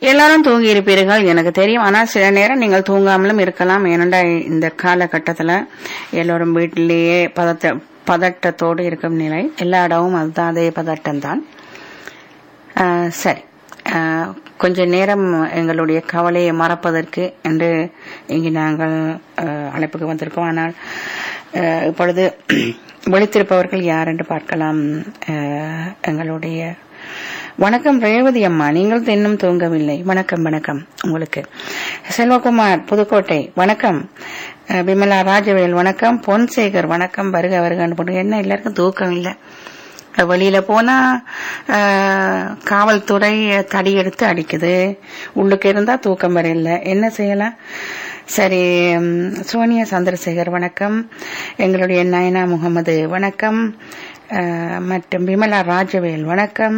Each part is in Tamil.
எல்லாரும் தூங்கி இருப்பீர்கள் எனக்கு தெரியும் ஆனால் சில நேரம் நீங்கள் தூங்காமலும் இருக்கலாம் ஏனென்றா இந்த காலகட்டத்துல எல்லோரும் வீட்டிலேயே பதட்ட பதட்டத்தோடு இருக்கும் நிலை எல்லா இடமும் அதுதான் அதே பதட்டம் தான் சரி ஆஹ், கொஞ்ச நேரம் எங்களுடைய கவலையை மறப்பதற்கு என்று இங்கு நாங்கள் ஆஹ், அழைப்புக்கு வந்திருக்கோம் ஆனால் ஆஹ், இப்பொழுது விழித்திருப்பவர்கள் யார் என்று பார்க்கலாம் ஆஹ், எங்களுடைய வணக்கம் ரேவதி அம்மா நீங்கள் இன்னும் தூங்கவில்லை வணக்கம் வணக்கம் உங்களுக்கு செல்வகுமார் புதுக்கோட்டை வணக்கம் அஹ், விமலா ராஜவேல் வணக்கம் பொன்சேகர் வணக்கம் வருக வருகன்னு போட்டு என்ன எல்லாருக்கும் தூக்கம் இல்லை அஹ், வெளியில போனா அஹ், காவல்துறை தடி எடுத்து அடிக்குது உள்ளுக்கு இருந்தா தூக்கம் வர இல்லை என்ன செய்யலாம் சரி ம், சோனியா சந்திரசேகர் வணக்கம் எங்களுடைய நயனா முகமது வணக்கம் அஹ், மற்றும் விமலா ராஜவேல் வணக்கம்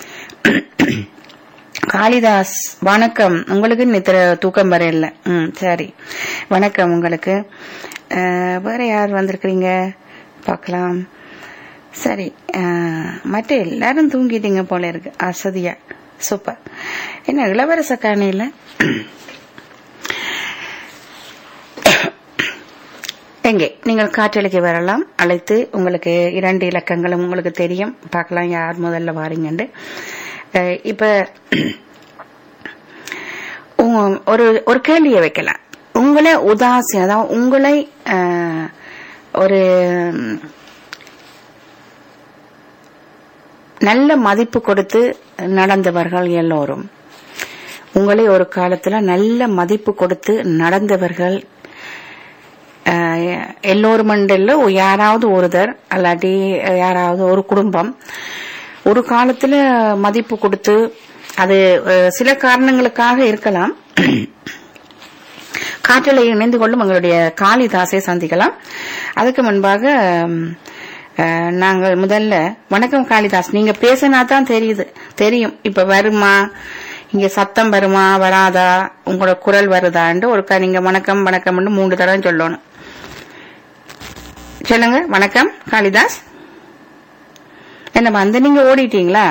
காளிதாஸ் வணக்கம் உங்களுக்கு நித்திர தூக்கம் வர இல்லை ம் சரி வணக்கம் உங்களுக்கு அஹ், வேற யார் வந்திருக்கிறீங்க பார்க்கலாம் சரி அஹ், மற்ற எல்லாரும் தூங்கிட்டீங்க போல இருக்கு அசதியா சூப்பர் என்ன இளவரச காணையில எங்கே நீங்கள் காற்றலைக்கு வரலாம் அழைத்து உங்களுக்கு இரண்டு இலக்கங்களும் உங்களுக்கு தெரியும் பார்க்கலாம் யார் முதல்ல வாரீங்கன்னு அஹ், இப்ப உங்க- ஒரு ஒரு கேள்வியை வைக்கலாம் உங்களை உதாசி அதாவது உங்களை அஹ், ஒரு ம், நல்ல மதிப்பு கொடுத்து நடந்தவர்கள் எல்லோரும் உங்களை ஒரு காலத்துல நல்ல மதிப்பு கொடுத்து நடந்தவர்கள் அஹ், எல்லோரும் மண்டல யாராவது ஒருத்தர் அல்லாட்டி யாராவது ஒரு குடும்பம் ஒரு காலத்துல மதிப்பு கொடுத்து அது அஹ், சில காரணங்களுக்காக இருக்கலாம் காற்றலை இணைந்து கொள்ளும் எங்களுடைய காளிதாசை சந்திக்கலாம் அதுக்கு முன்பாக ம், அஹ், நாங்கள் முதல்ல வணக்கம் காளிதாஸ் நீங்க பேசினா தான் தெரியுது தெரியும் இப்ப வருமா இங்க சத்தம் வருமா வராதா உங்களோட குரல் வருதான்ட்டு ஒருக்கா நீங்க வணக்கம் வணக்கம்னு மூன்று தடவை சொல்லணும் சொல்லுங்க வணக்கம் காளிதாஸ் என்ன வந்து நீங்க ஓடிட்டீங்களா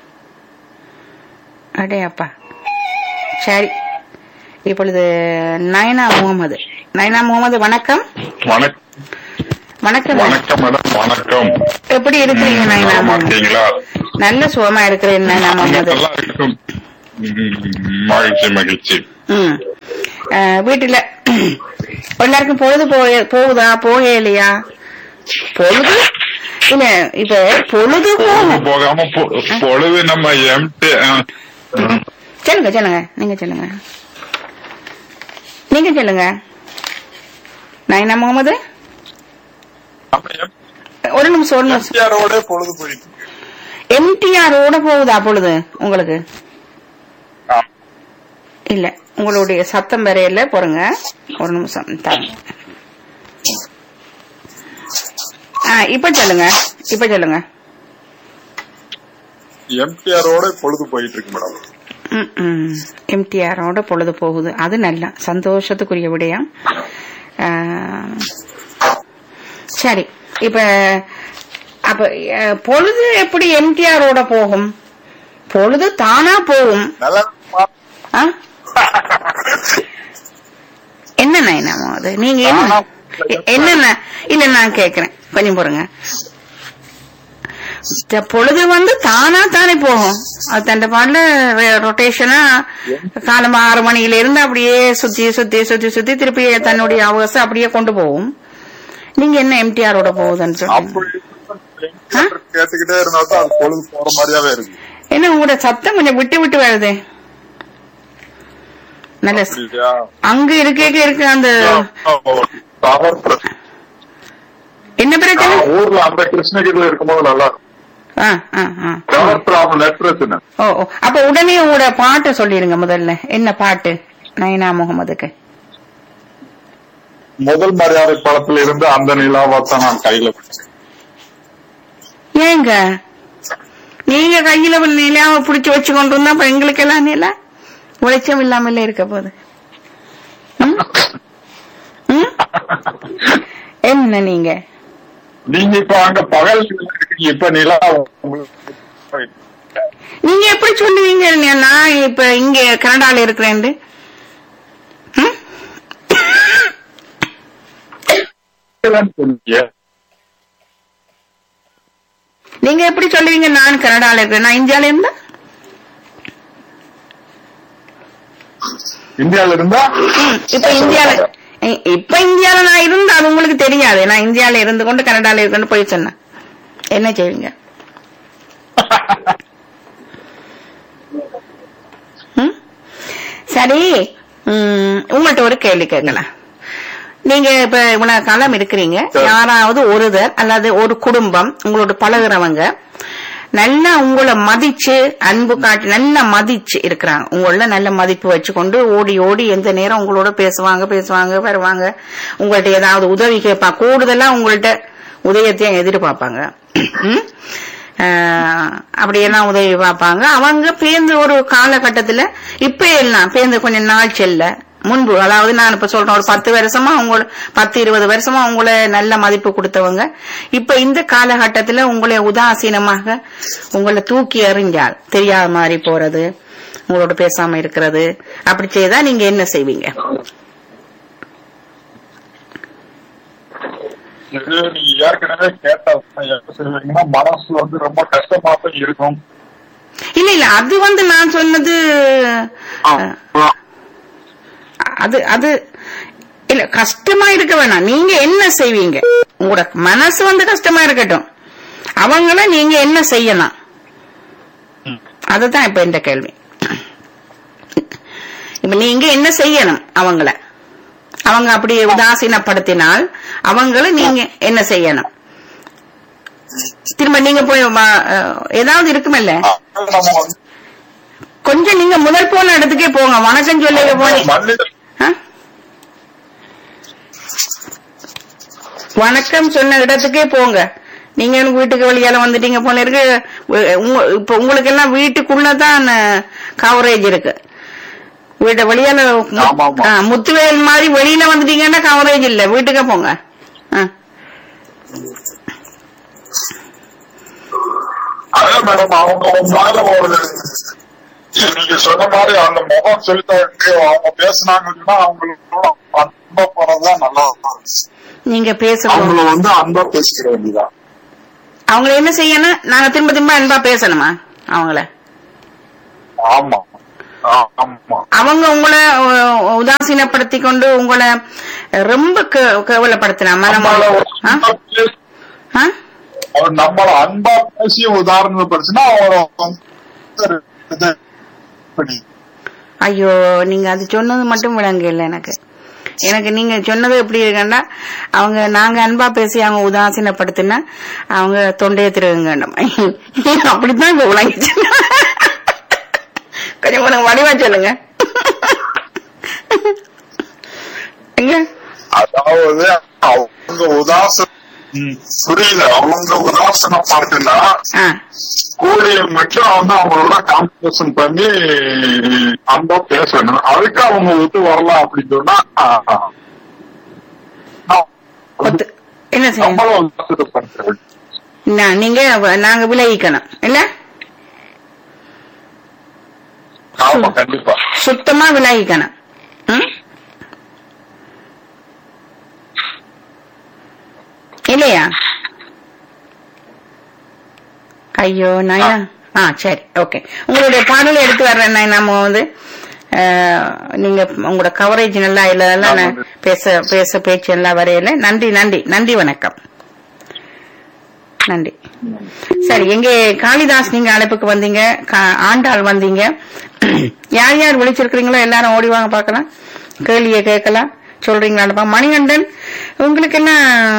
அடே அப்பா சரி இப்பொழுது நயனா முகமது நயனா முகமது வணக்கம் வணக்கம் வணக்கம் வணக்கம் மேடம் வணக்கம் எப்படி இருக்கிறீங்க நயனா நலமா முகமது இருக்கீங்களா நல்ல சுகமா இருக்கிறேன் நயனா முகமது நல்லா இருக்கும் ம், மகிழ்ச்சி மகிழ்ச்சி ம் அஹ், வீட்டுல எல்லாருக்கும் பொழுது போய போகுதா போகலையா பொழுது இல்ல இப்ப பொழுது போகும் போகாம பொ- பொழுது நம்ம எம்டி சொல்லுங்க சொல்லுங்க நீங்க சொல்லுங்க நீங்க சொல்லுங்க நயனா முகமது ஒரு நிமிஷம் ஒரு நிமிஷம் எம்டிஆரோட பொழுது போயிட்டு இருக்கு. எம்டிஆரோட போகுதா பொழுது உங்களுக்கு ஆ. இல்ல உங்களுடைய சத்தம் வரையில போறங்க ஒரு நிமிஷம் தாங்க ஆ இப்ப சொல்லுங்க இப்ப சொல்லுங்க எம்டிஆரோட பொழுது போயிட்டு இருக்கு மேடம் எம்டிஆரோட பொழுது போகுது அது நல்லா சந்தோஷத்துக்குரிய விடயம் ஆ, சரி இப்ப அப்ப அஹ், பொழுது எப்படி எம்டிஆரோட போகும் பொழுது தானா போகும் நல்லா ஆ? என்ன நயனாமோ அது நீங்க என்ன என்னென்ன இல்ல நான் கேக்குறேன் கொஞ்சம் பொறுங்க இந்த பொழுது வந்து தானா தானே போகும் அது தண்ட பாடல ரொட்டேஷனா காலம் ஆறு மணியில இருந்து அப்படியே சுத்தி சுத்தி சுத்தி சுத்தி திருப்பி தன்னுடைய அவகாசம் அப்படியே கொண்டு போகும் நீங்க என்ன எம்டிஆரோட போகுதுன்னு சொல்றீங்க அப்படி கேட்டுக்கிட்டே இருந்தா தான் அது பொழுது போற மாதிரியாவே இருக்கு என்ன உங்களோட சத்தம் கொஞ்சம் விட்டு விட்டு வருது நல்ல ச- அப்படியா? அங்க இருக்க இருக்கு அந்த டவர் பிரச்சனை. என்ன பிரச்சனை ஆ, ஊர்ல அந்த கிருஷ்ணகிரியில இருக்கும்போது நல்லா இருக்கும். ஆ, ஆ, ஆ. டவர் ப்ராப்ளம் நெட் பிரச்சனை ஓ ஓ. அப்ப உடனே உங்களோட பாட்டை சொல்லிருங்க முதல்ல என்ன பாட்டு நயனா முகமதுக்கு முதல் மரியாதை படத்துல இருந்து அந்த நிலாவத்தை நான் கையில பிடிச்சேன். ஏங்க நீங்க கையில ஒரு நிலாவை புடிச்சு வச்சு கொண்டு வந்தா அப்ப எங்களுக்கு எல்லாம் நிலா வெளிச்சம் இல்லாமல இருக்க போகுது ம்? ம்? என்ன நீங்க நீங்க இப்ப அங்க பகல் இருக்கீங்க இப்ப நிலா உங்களுக்கு நீங்க எப்படி சொல்லுவீங்க நான் இப்ப இங்க கனடால இருக்கிறேன் ம்? சொன்னீங்க. நீங்க எப்படி சொல்லுவீங்க நான் கனடால இருக்கிறேன் நான் இந்தியால இருந்தா இந்தியால இருந்தா ம், இப்ப இந்தியால இ- இப்ப இந்தியால நான் இருந்தா அது உங்களுக்கு தெரியாது நான் இந்தியால இருந்து கொண்டு கனடால இருக்கேன்னு போய் சொன்னேன் என்ன செய்வீங்க ம்? சரி ம், உங்கள்ட்ட ஒரு கேள்வி கேட்கலாம் நீங்க இப்ப இவ்வளவு காலம் இருக்கிறீங்க சரி. யாராவது ஒருவர் அல்லது ஒரு குடும்பம் உங்களோட பழகுறவங்க நல்லா உங்களை மதிச்சு அன்பு காட்டி நல்லா மதிச்சு இருக்கிறாங்க உங்கள நல்ல மதிப்பு வச்சுக்கொண்டு ஓடி ஓடி எந்த நேரம் உங்களோட பேசுவாங்க பேசுவாங்க வருவாங்க உங்கள்ட்ட ஏதாவது உதவி கேட்பாங்க கூடுதலா உங்கள்ட்ட உதயத்தையும் எதிர்பார்ப்பாங்க ம்? ஆஹ், அப்படியெல்லாம் உதவி பார்ப்பாங்க அவங்க பேர்ந்து ஒரு காலகட்டத்துல இப்ப எல்லாம் பேர்ந்து கொஞ்சம் நாள் செல்ல முன்பு அதாவது நான் இப்ப சொல்றேன் ஒரு பத்து வருஷமா உங்கள பத்து இருபது வருஷமா உங்களை நல்ல மதிப்பு கொடுத்தவங்க இப்ப இந்த காலகட்டத்துல உங்களை உதாசீனமாக உங்களை தூக்கி எறிஞ்சால் தெரியாத மாதிரி போறது உங்களோட பேசாம இருக்கிறது அப்படி செய்தா நீங்க என்ன செய்வீங்க இது நீங்க ஏற்கனவே கேட்ட என்ன செய்வீங்கன்னா மனசு வந்து ரொம்ப கஷ்டமா தான் இருக்கும் இல்ல இல்ல அது வந்து நான் சொன்னது அஹ், அது அது இல்ல கஷ்டமா இருக்க வேணாம் நீங்க என்ன செய்வீங்க உங்களோட மனசு வந்து கஷ்டமா இருக்கட்டும் அவங்கள நீங்க என்ன செய்யலாம் ம். அதுதான் இப்ப இந்த கேள்வி இப்ப நீங்க என்ன செய்யணும் அவங்கள அவங்க அப்படி உதாசீனப்படுத்தினால் அவங்கள நீங்க என்ன செய்யணும் திரும்ப நீங்க போய் வா- அஹ், ஏதாவது இருக்குமில்ல நம்ம வந்து கொஞ்சம் நீங்க முதல் போன இடத்துக்கே போங்க வணக்கம் சொல்லிக்க போனீங்க மனித ஆ? வணக்கம் சொன்ன இடத்துக்கே போங்க நீங்க எனக்கு வீட்டுக்கு வெளியால வந்துட்டீங்க போல இருக்கு உ- உங்க- இப்ப உங்களுக்கு எல்லாம் வீட்டுக்குள்ளதான் கவரேஜ் இருக்கு வீட்டை வெளியால மு- ஆமா, ஆமா. ஆ, முத்துவேல் மாதிரி வெளியில வந்துட்டீங்கன்னா கவரேஜ் இல்ல வீட்டுக்கே போங்க ஆ. அதான் மேடம் அவங்க மேல ஒரு நீங்க சொன்ன மாதிரி அந்த முகம் செலுத்த அவங்க பேசுனாங்கன்னா அவங்களோட அன்பா போறதுதான் நல்லா இருக்கும். நீங்க பேச அவங்கள வந்து அன்பா பேசிக்கிற வேண்டியதான் அவங்கள என்ன செய்யணும் நாங்க திரும்ப திரும்ப அன்பா பேசணுமா அவங்கள ஆமா ஆ, ஆமா அவங்க உங்களை உ- உதாசீனப்படுத்தி கொண்டு உங்களை ரொம்ப கே- கேவலப்படுத்தினா மனம் நம்மள ஒரு ஆ? அன்பா பேசி- ஆ? அவர் நம்மள அன்பா பேசி உதாரணப்படுத்தினா அவரை வந்து இது பண்ணி ஐயோ நீங்க அது சொன்னது மட்டும் விளங்க இல்லை எனக்கு எனக்கு நீங்க சொன்னது எப்படி இருக்குன்னா அவங்க நாங்க அன்பா பேசி அவங்க உதாசீனப்படுத்தினா அவங்க தொண்டையை திருவுங்க அப்படித்தான் இப்ப விளங்கிச்சு கொஞ்சம் உனக்கு வடிவா சொல்லுங்க எங்க அதாவது அவங்க உதாச ம், புரியல அவங்க உதாசனம் பார்த்துன்னா ஆ கூலிய மட்டும் வந்து அவங்களோட காம்படிஷன் பண்ணி அன்பா பேசணும் அதுக்கு அவங்க விட்டு வரலாம் அப்படின்னு சொன்னா ஆ, ஆ. நான் ஒத்து என்ன செய்யணும் நம்மளும் உதாசீனம் பண்றேன் நான் நீங்க நாங்க விலகிக்கணும் இல்ல ஆமா கண்டிப்பா சுத்தமா விலகிக்கணும் ம்? இல்லையா ஐயோ நாயா ஆ சரி ஓகே உங்களுடைய பாடலை எடுத்து வர்றேன் நான் நம்ம வந்து அஹ், நீங்க உங்களோட கவரேஜ் நல்லா இல்லதெல்லாம் நான் பேச பேச பேச்சு எல்லாம் வரையில நன்றி நன்றி நன்றி வணக்கம் நன்றி சரி எங்க காளிதாஸ் நீங்க அழைப்புக்கு வந்தீங்க கா- ஆண்டாள் வந்தீங்க யார் யார் விழிச்சிருக்கிறீங்களோ எல்லாரும் ஓடி வாங்க பார்க்கலாம் கேள்வியை கேட்கலாம் சொல்றீங்களா மணிகண்டன் உங்களுக்கு என்ன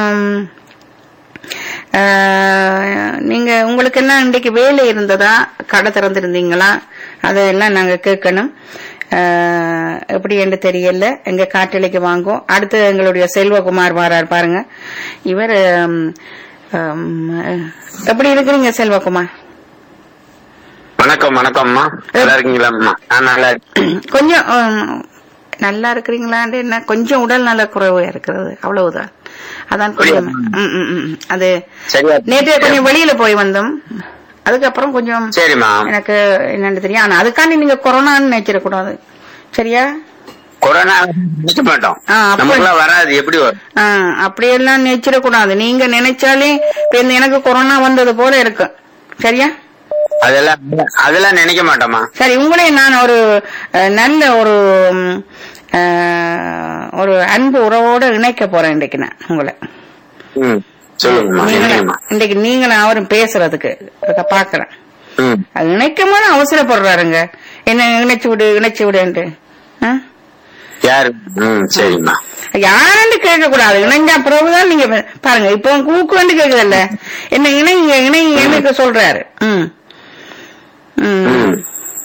ஆஹ், நீங்க உங்களுக்கு என்ன இன்றைக்கு வேலை இருந்ததா கடை திறந்திருந்தீங்களா அதெல்லாம் நாங்க கேட்கணும் ஆஹ், எப்படி என்று தெரியல எங்க காட்டலைக்கு வாங்கும் அடுத்து எங்களுடைய செல்வகுமார் வாரார் பாருங்க இவர் ஹம், ஹம், எப்படி இருக்கிறீங்க செல்வகுமார் வணக்கம் வணக்கம்மா நல்லா இருக்கீங்களாம்மா நான் நல்லா இருக்கேன் கொஞ்சம் ஹம், நல்லா இருக்கிறீங்களான்னு என்ன கொஞ்சம் உடல் நல குறைவா இருக்கிறது அவ்வளவுதான் அதான் கொஞ்சம் ம், ம், ம். அது சரியா நேற்று கொஞ்சம் வெளியில போய் வந்தோம் அதுக்கப்புறம் கொஞ்சம் சரிம்மா எனக்கு என்னன்னு தெரியும் ஆனா அதுக்காண்டி நீங்க கொரோனான்னு நினைச்சிடக்கூடாது சரியா கொரோனா நினைக்க மாட்டோம் ஆ, அப்ப- நமக்குலாம் வராது எப்படி வரும் ஆ, அப்படியெல்லாம் நினைச்சிடக்கூடாது நீங்க நினைச்சாலே இப்ப இந்த எனக்கு கொரோனா வந்தது போல இருக்கு சரியா அதெல்லாம் அதெல்லாம் நினைக்க மாட்டோமா சரி உங்களை நான் ஒரு அஹ், நல்ல ஒரு ம், அஹ், ஒரு அன்பு உறவோட இணைக்க போறேன் இன்றைக்கு நான் உங்களை ம் சொல்லுங்கம்மா நீங்களும் என்னங்கம்மா இன்றைக்கு நீங்களும் அவரும் பேசுறதுக்கு இருக்க பாக்குறேன் ம் அது இணைக்கும் போது அவசரப்படுறாருங்க என்ன இணைச்சு விடு இணைச்சு விடுன்ட்டு ஆ? யாரு ம் சரிம்மா யாருன்னு கேட்க கூடாது இணைஞ்சா பிறகுதான் நீங்க பா- பாருங்க இப்போ கூக்குன்னு கேக்குதல்ல என்ன இணைங்க இணைங்க சொல்றாரு ம் ம் ம்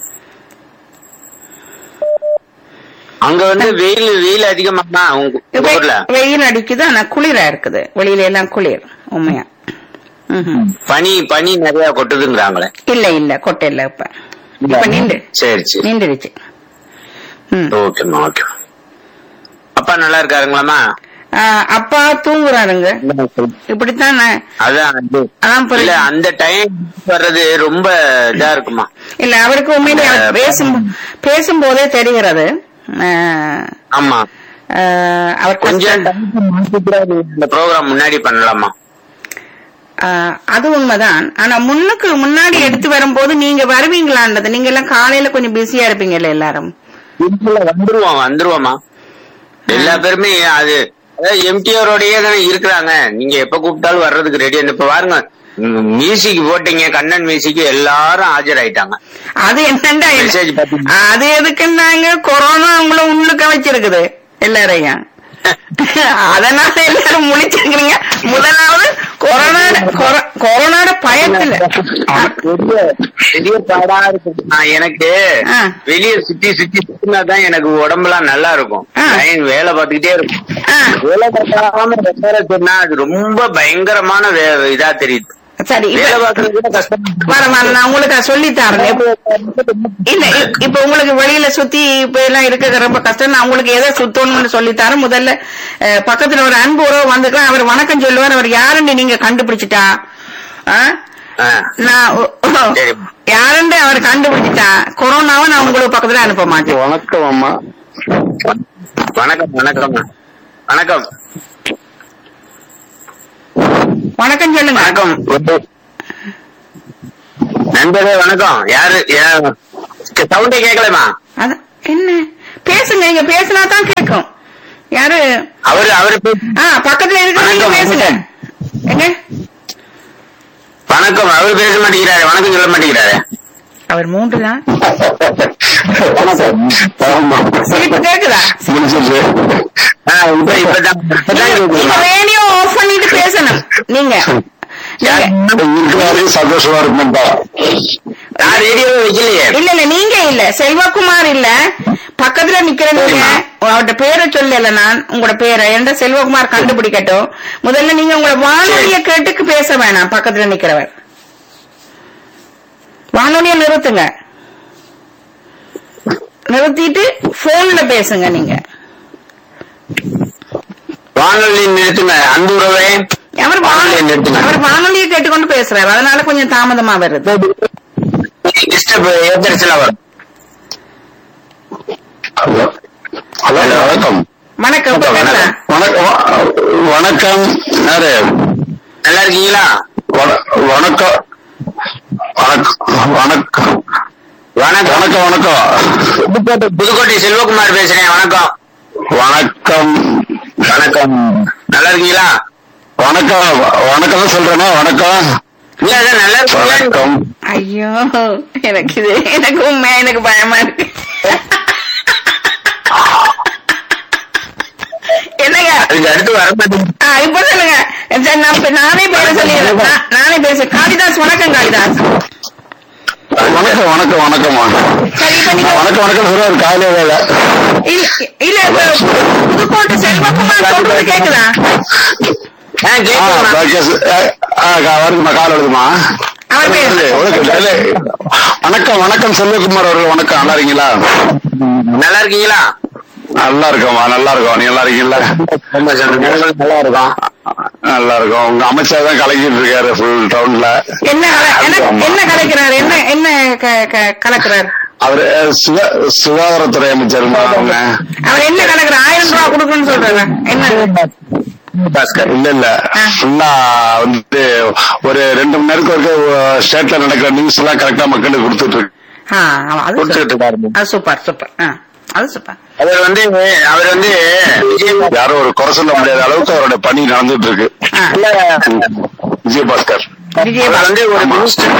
அங்க வந்து வெயில் வெயில் அதிகமாமா உங்க உங்க வெ- ஊர்ல வெயில் அடிக்குது ஆனா குளிரா இருக்குது வெளியில எல்லாம் குளிர் உண்மையா ம்ஹும். பனி பனி நிறைய கொட்டுதுங்கிறாங்களே இல்ல இல்ல கொட்டை இல்ல இப்ப இப்ப நின்று சரி சரி நின்றுடுச்சு ம் ஓகேம்மா ஓகே அப்பா நல்லா இருக்காருங்களாம்மா ஆ, அப்பா தூங்குறாருங்க இப்படித்தான் நான் அதான் அது- அதான் இல்ல புரியுது அந்த டைம் வர்றது ரொம்ப இதா இருக்குமா இல்ல அவருக்கு உண்மையிலே அவர் பேசும் பேசும்போதே தெரிகிறது ஆ, ஆமா ஆ, அவர் கொஞ்சம் கஷ்டம் time மாத்திக்கிறாரு. இந்த ப்ரோக்ராம் முன்னாடி பண்ணலாமா ஆ, அது உண்மைதான் ஆனா முன்னுக்கு முன்னாடி எடுத்து வரும்போது நீங்க வருவீங்களான்றது நீங்க எல்லாம் காலையில கொஞ்சம் பிஸியா இருப்பீங்கல்ல எல்லாரும் இல்ல, வந்துருவோம் வந்துருவோமா எல்லா பேருமே அது எம்டிஆரோடயே தானே இருக்கிறாங்க நீங்க எப்ப கூப்பிட்டாலும் வர்றதுக்கு ரெடி இப்ப பாருங்க மியூசிக் போட்டீங்க கண்ணன் மியூசிக் எல்லாரும் ஆஜராயிட்டாங்க அது என்னண்டா Message பாத்தீங்க. அது எதுக்குன்னாங்க கொரோனா உங்களை உள்ளுக்க வச்சிருக்குது எல்லாரையும் அதனால எல்லாரும் முழிச்சிருக்கிறீங்க முதலாவது கொரோனா கொரோனாட பயத்துல பெரிய பெரிய பாடா இருக்கு நான் எனக்கு ஆ. வெளிய சுத்தி சுத்தி சுத்தினா தான் எனக்கு உடம்புலாம் நல்லா இருக்கும் ஆ. லைன் வேலை பார்த்துக்கிட்டே இருக்கும் ஆ, வேலை பார்க்காம ரெக்கார்ட சொன்னா அது ரொம்ப பயங்கரமான வே- இதா தெரியுது சரி வேலை இப்ப பார்க்கறது கூட கஷ்டம் வர வர நான் உங்களுக்கு சொல்லி தரேன் இல்ல இ- இப்ப உங்களுக்கு வெளியில சுத்தி இப்ப எல்லாம் இருக்கிறது ரொம்ப கஷ்டம் நான் உங்களுக்கு எதை சுத்தணும்னு சொல்லி தரேன் முதல்ல அஹ், பக்கத்துல ஒரு அன்பு உறவு வந்துக்கலாம் அவர் வணக்கம் சொல்லுவார் அவர் யாருன்னு நீங்க கண்டுபிடிச்சிட்டா ஆ? ஆ. நான் ஒ- சரி. யாருன்னு அவர் கண்டுபிடிச்சிட்டா கொரோனாவை நான் உங்களுக்கு பக்கத்துல அனுப்ப மாட்டேன் வணக்கம் அம்மா வணக்கம் வணக்கம் வணக்கம் வணக்கம் சொல்லுங்க வணக்கம் நண்பரே வணக்கம் யாரு சவுண்டே கேட்கலமா அது என்ன பேசுங்க நீங்க பேசினா தான் கேட்கும் யாரு அவரு அவரு பே- ஆ பக்கத்துல இருக்கிறவங்க வணக்கம், பேசுங்க எங்க வணக்கம் அவரு பேச மாட்டேங்கிறாரு வணக்கம் சொல்ல மாட்டேங்கிறாரு அவர் மூன்று தான் ஆமா சிரிப்பு கேக்குதா முடிஞ்சிச்சு ஆ, இப்ப இப்பதான் இப்பதான் நீங்க கேக்குதுமா. ரேடியோ ஆஃப் பண்ணிட்டு பேசணும் நீங்க நீங்க இருக்கிறாரு சந்தோஷமா இருக்கும்பா நான் ரேடியோ வைக்கலையே இல்ல இல்ல நீங்க இல்ல செல்வகுமார் இல்ல பக்கத்துல நிக்கிற நீங்க அவர்ட்ட பேரை சொல்லல நான் உங்களோட பேரை என்ற செல்வகுமார் கண்டுபிடிக்கட்டும் முதல்ல நீங்க உங்களோட வானொலிய கேட்டுக்கு பேச வேணாம் பக்கத்துல நிக்கிறவர் வானொலிய நிறுத்துங்க நிறுத்திட்டு போன்ல பேசுங்க நீங்க வானொலி நிறுத்துங்க அன்பு உறவே அவர் வானொலியை வானொலி நிறுத்துங்க. அவர் வானொலியை கேட்டுக்கொண்டு பேசுறாரு அதனால கொஞ்சம் தாமதமா வருது டிஸ்டர்ப் எதிர்ச்சலா வரும் ஹலோ ஹலோ வணக்கம் வணக்கம் இப்ப பேசலாம் வணக்கம் வணக்கம் யாரு நல்லா இருக்கீங்களா வண- வணக்கம் வணக்கம் வணக்கம் வணக்கம் வணக்கம் வணக்கம் புதுக்கோட்டை புதுக்கோட்டை செல்வகுமார் பேசுறேன் வணக்கம் வணக்கம் வணக்கம் நல்லா இருக்கீங்களா வணக்கம் வணக்கம் தான் சொல்றேனே வணக்கம் இல்ல அதான் நல்லா இருக்கீங்களா வணக்கம் ஐயோ எனக்கு இது எனக்கு உண்மையா எனக்கு பயமா இருக்கு என்னங்க அதுக்கு அடுத்து வர மாட்டேங்குது ஆ, இப்ப சொல்லுங்க சரி, நான் இப்ப நானே பேர சொல்லிடுறேன் நா- நானே பேச காளிதாஸ் வணக்கம் காளிதாஸ் வணக்கம் வணக்கம் வணக்கம்மா சரி இப்ப நீங்க வணக்கம் வணக்கம் சொல்றாரு காலையில வேலை இல்ல இல்ல இப்ப புதுக்கோட்டை செல்வகுமார் சொல்றது கேக்குதா ஆ, ஆ, கேக்குதுமா. பாக்கியாஸ். ஆ, ஆ, வருதுமா கால் வருதுமா அவர் பேசு வணக்கம் இல்ல, வணக்கம் வணக்கம் செல்வகுமார் அவர்கள் வணக்கம் நல்லா இருக்கீங்களா நல்லா இருக்கீங்களா நல்லா இருக்கோம்மா நல்லா இருக்கோம் நீ நல்லா இருக்கீங்களா ரொம்ப சந்தோஷம். நாங்களும் நல்லா இருக்கோம் நல்லா இருக்கோம் உங்க அமைச்சர் தான் கலக்கிட்டு இருக்காரு ஃபுல் டவுன்ல என்ன கல- என்ன- என்ன கலக்கிறார் என்ன என்ன க- க- கலக்கிறார் அவரு அஹ், சுகா- சுகாதாரத்துறை அமைச்சருமா அவங்க அவர் என்ன கலக்கிறார் ஆயிரம் ரூபாய் கொடுக்கணும்னு சொல்றாரு என்ன பாஸ்கர் இல்ல இல்ல ஆ. ஃபுல்லா வந்து ஒரு ரெண்டு மணி நேரத்துக்கு ஒரு ஸ்டேட்ல நடக்கிற நியூஸ் எல்லாம் கரெக்டா மக்களுக்கு கொடுத்துட்டு இருக்கு ஆ, ஆமா, அது கொடுத்துட்டு சூப்பர். இருக்காரு அது சூப்பர் சூப்பர் ஆ, அது சூப்பர் அவர் வந்து அவர் வந்து விஜய் யாரும் ஒரு குறை சொல்ல முடியாத அளவுக்கு அவரோட பணி நடந்துட்டு இருக்கு ஆ, விஜயபாஸ்கர் அவர் விஜயபாஸ்கர் வந்து ஒரு ஆமா. மினிஸ்டர்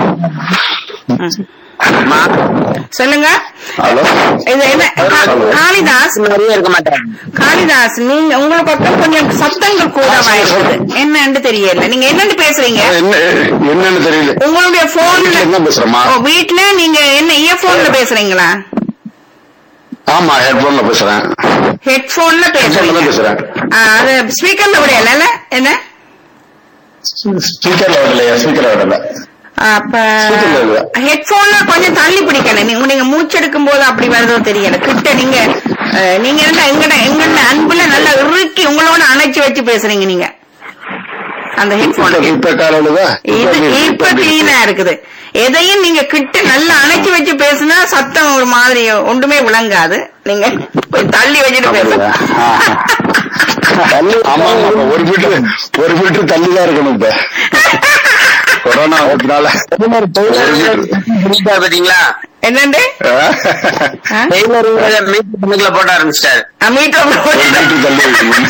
சொல்லுங்க ஹலோ இது என்ன கா- காளிதாஸ் மாதிரியே இருக்க மாட்டாங்க காளிதாஸ் நீங்க உங்களை பக்கம் கொஞ்சம் சத்தங்கள் கூடவா இருக்குது என்னன்னு தெரியல நீங்க என்னன்னு பேசுறீங்க என்ன என்னன்னு தெரியல உங்களுடைய போன்ல வீட்டுல என்ன பேசுறமா ஓ, வீட்ல நீங்க என்ன இயர்போன்ல பேசுறீங்களா ஆமா ஹெட்போன்ல பேசுறேன் ஹெட்போன்ல ஹெட்போன்ல பேசுறீங்க தான் பேசுறேன் ஆ, அது ஸ்பீக்கர்ல விடையல என்ன ஸ்பீக்கர்ல விடலையா ஸ்பீக்கர்ல விடல அப்ப Speaker ல இல்ல. ஹெட்போன்ல கொஞ்சம் தள்ளி பிடிக்கணும் நீங்க நீங்க மூச்செடுக்கும் போது அப்படி வருதோ தெரியல கிட்ட நீங்க அஹ், நீங்க இருந்தா எங்கட எங்கட அன்புல நல்லா இறுக்கி உங்களோட அணைச்சு வச்சு பேசுறீங்க நீங்க அந்த ஹெட்போன் இப்ப காலையில இது இப்ப கிளீனா இருக்குது எதையும் நீங்க கிட்ட நல்லா அணைச்சு வச்சு பேசுனா சத்தம் ஒரு மாதிரி ஒன்றுமே விளங்காது நீங்க போய் தள்ளி வச்சுட்டு பேசுங்க ஆமா ஆமா இப்ப ஒரு மீட்டர் ஒரு மீட்டர் தள்ளி தான் இருக்கணும் இப்ப கொரோனா வந்ததுனால பாத்தீங்களா என்னண்டு டெய்லர் மீட் கணக்குல போட ஆரம்பிச்சிட்டாரு மீட்டர் ஒரு மீட்டர் தள்ளி வைக்கணும்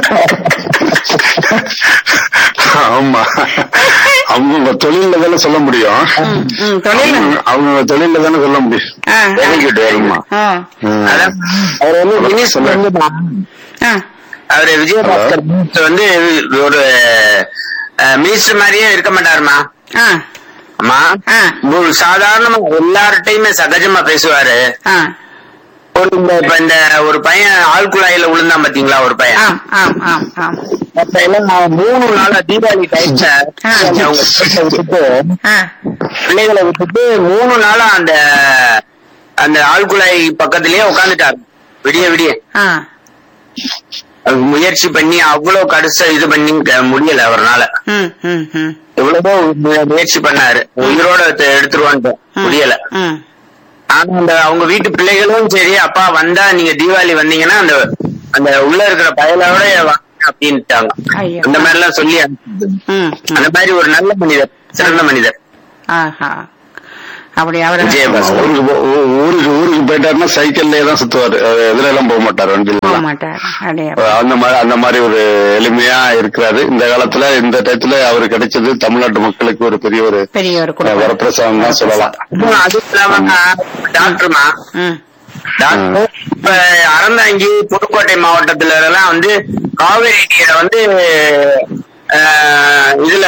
ஆமா அவங்க தொழில தானே சொல்ல முடியும் தொழில் அவங்க தொழில தானே சொல்ல முடியும் ஆ, தெரிஞ்சுட்டு வருமா ஆ, அதான் அவர் வந்து மினிஸ்டர் வந்து ஆ. அவரு விஜயபாஸ்கர் minister வந்து ஒரு மினிஸ்டர் மாதிரியே இருக்க மாட்டாருமா ஆ, ஆமா ஆ, ஒரு சாதாரணமா எல்லார்ட்டையுமே சகஜமா பேசுவாரு ஆ. ஒரு இந்த இப்ப இந்த ஒரு பையன் ஆழ்குழாயில விழுந்தான் பாத்தீங்களா ஒரு பையன் ஆம், ஆம், ஆம், ஆம். அப்ப எல்லாம் நான் மூணு நாளா தீபாவளி டைம்ல ஆ. அவங்க வீட்டை விட்டுட்டு ஆ, பிள்ளைகளை விட்டுட்டு மூணு நாளா அந்த அந்த ஆழ்குழாய் பக்கத்திலேயே உட்காந்துட்டாரு விடிய விடிய ஆ. அது முயற்சி பண்ணி அவ்வளவு கடுச இது பண்ணி க- முடியல அவர்னால ம், ம், ம். எவ்வளவோ மு- முயற்சி பண்ணாரு உயிரோட எடுத்து- எடுத்துருவான்ட்டு ம், முடியல ம். ஆனா அந்த அவங்க வீட்டு பிள்ளைகளும் சரி அப்பா வந்தா நீங்க தீபாவளி வந்தீங்கன்னா அந்த அந்த உள்ள இருக்கிற பயலோட வாங்க அப்படின்ட்டாங்க ஐயோ. அந்த மாதிரி எல்லாம் சொல்லி அனுப்பிச்சு. ம், அந்த ம். மாதிரி ஒரு நல்ல மனிதர் சிறந்த மனிதர் ஆஹா. அப்படி அவர் விஜயபாஸ்கர் ஊருக்கு போ- ஊ- ஊருக்கு ஊருக்கு போயிட்டாருன்னா சைக்கிள்லயே தான் சுத்துவாரு அஹ் எதுல எல்லாம் போக மாட்டாரு வண்டியில போக எல்லாம். மாட்டார் அப்படியே அந்த மாதிரி அந்த மாதிரி ஒரு எளிமையா இருக்கிறாரு இந்த காலத்துல இந்த டயத்துல அவரு கிடைச்சது தமிழ்நாட்டு மக்களுக்கு ஒரு பெரிய ஒரு பெரிய ஒரு அஹ், குடும்பம் வரப்பிரசாதம் தான் சொல்லலாம் அப்புறம் அதுவும் இல்லாம டாக்டர்மா ம். டாக்டர் இப்ப அறந்தாங்கி புதுக்கோட்டை மாவட்டத்துல எல்லாம் வந்து காவேரி நீரை வந்து ஆஹ், இதுல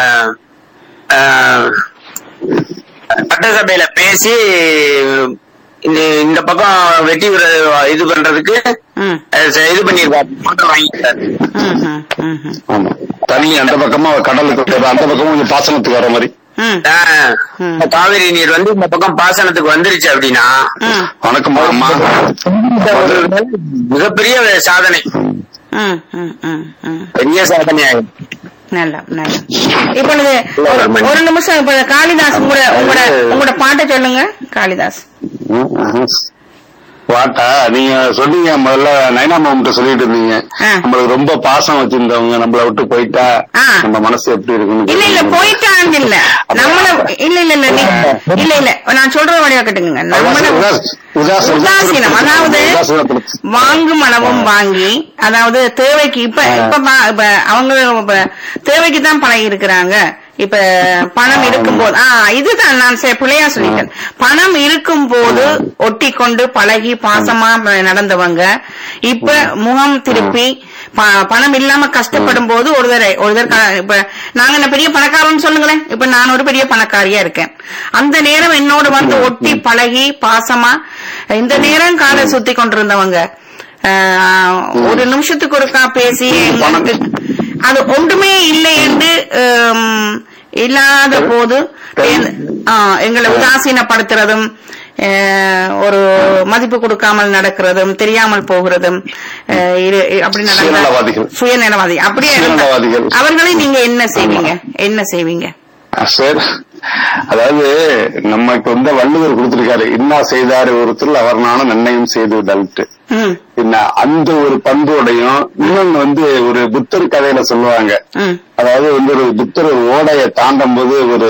ஆஹ், சட்டசபையில பேசி இந்த இந்த பக்கம் வெட்டி விட இது பண்றதுக்கு ம், அஹ், ச- இது பண்ணிருக்காரு மோட்டர் வாங்கிட்டாரு ம், ம், ம், ம். ஆமா தண்ணி அந்த பக்கமா கடலுக்கு வரும், அந்த பக்கமும் கொஞ்சம் பாசனத்துக்கு வர மாதிரி ம், ஆஹ், ம். காவேரி நீர் வந்து இந்த பக்கம் பாசனத்துக்கு வந்துருச்சு அப்படின்னா ம், வணக்கம் அம்மா மிகப்பெரிய ஒரு சாதனை ம், ம், ம், ம். பெரிய சாதனை ஆகும் நல்லா நல்லா இப்பொழுது ஒரு- ஒரு நிமிஷம் இப்ப காளிதாஸ் உங்களோட உங்களோட உங்களோட பாட்டை சொல்லுங்க காளிதாஸ் வாட்டா நீங்க சொன்னீங்க முதல்ல நைனா மாமட்ட சொல்லிட்டு இருந்தீங்க ஆ. நம்மளுக்கு ரொம்ப பாசம் வச்சிருந்தவங்க நம்மள விட்டு போயிட்டா ஆ. நம்ம மனசு எப்படி இருக்குன்னு இல்ல இல்ல போயிட்டான்னு இல்ல நம்மள இல்ல இல்ல இல்ல நீ- இல்ல இல்ல நான் சொல்ற வழியா கேட்டுங்க நம்மள உதாஸ்- உதாஸ்- உதாசீனம் அதாவது உதாசீனத்துல- வாங்கும் அளவும் வாங்கி அதாவது தேவைக்கு இப்ப இப்ப பா- இப்ப அவங்க இப்ப தேவைக்கு தான் பழகி இருக்கிறாங்க இப்ப பணம் இருக்கும்போது ஆ இதுதான் நான் சே- பிள்ளையா சொல்லிட்டேன் பணம் இருக்கும் போது ஒட்டி கொண்டு பழகி பாசமா நடந்தவங்க இப்ப முகம் திருப்பி ப- பணம் இல்லாம கஷ்டப்படும் போது ஒருத்தர் ஒருத்தர் க- இப்ப நாங்க என்ன பெரிய பணக்காரன்னு சொல்லுங்களேன் இப்ப நான் ஒரு பெரிய பணக்காரியா இருக்கேன் அந்த நேரம் என்னோட வந்து ஒட்டி பழகி பாசமா இந்த நேரம் காலை சுத்தி கொண்டிருந்தவங்க ஆஹ், ஒரு நிமிஷத்துக்கு ஒருக்கா பேசி எங்களுக்கு அது ஒன்றுமே இல்லை என்று ஆம், இல்லாத போது எ- ஆ, எங்களை உதாசீனப்படுத்துறதும் அஹ், ஒரு மதிப்பு கொடுக்காமல் நடக்கிறதும் தெரியாமல் போகிறதும் அஹ், இரு- அப்படி நடந்தா சுயநலவாதிகள். சுயநலவாதி அப்படியே இருந்தா- சுயநலவாதிகள். அவர்களை நீங்க என்ன செய்வீங்க என்ன செய்வீங்க சார் அதாவது நம்ம இப்ப வந்து வள்ளுவர் கொடுத்திருக்காரு இன்னா செய்தாரு ஒருத்தர் அவர் நானும் நன்மையும் செய்து விடல்ட்டு ம் என்ன அந்த ஒரு பண்போடையும் இன்னொன்னு வந்து ஒரு புத்தர் கதையில சொல்லுவாங்க ம் அதாவது வந்து ஒரு புத்தர் ஒரு ஓடைய தாண்டும் போது ஒரு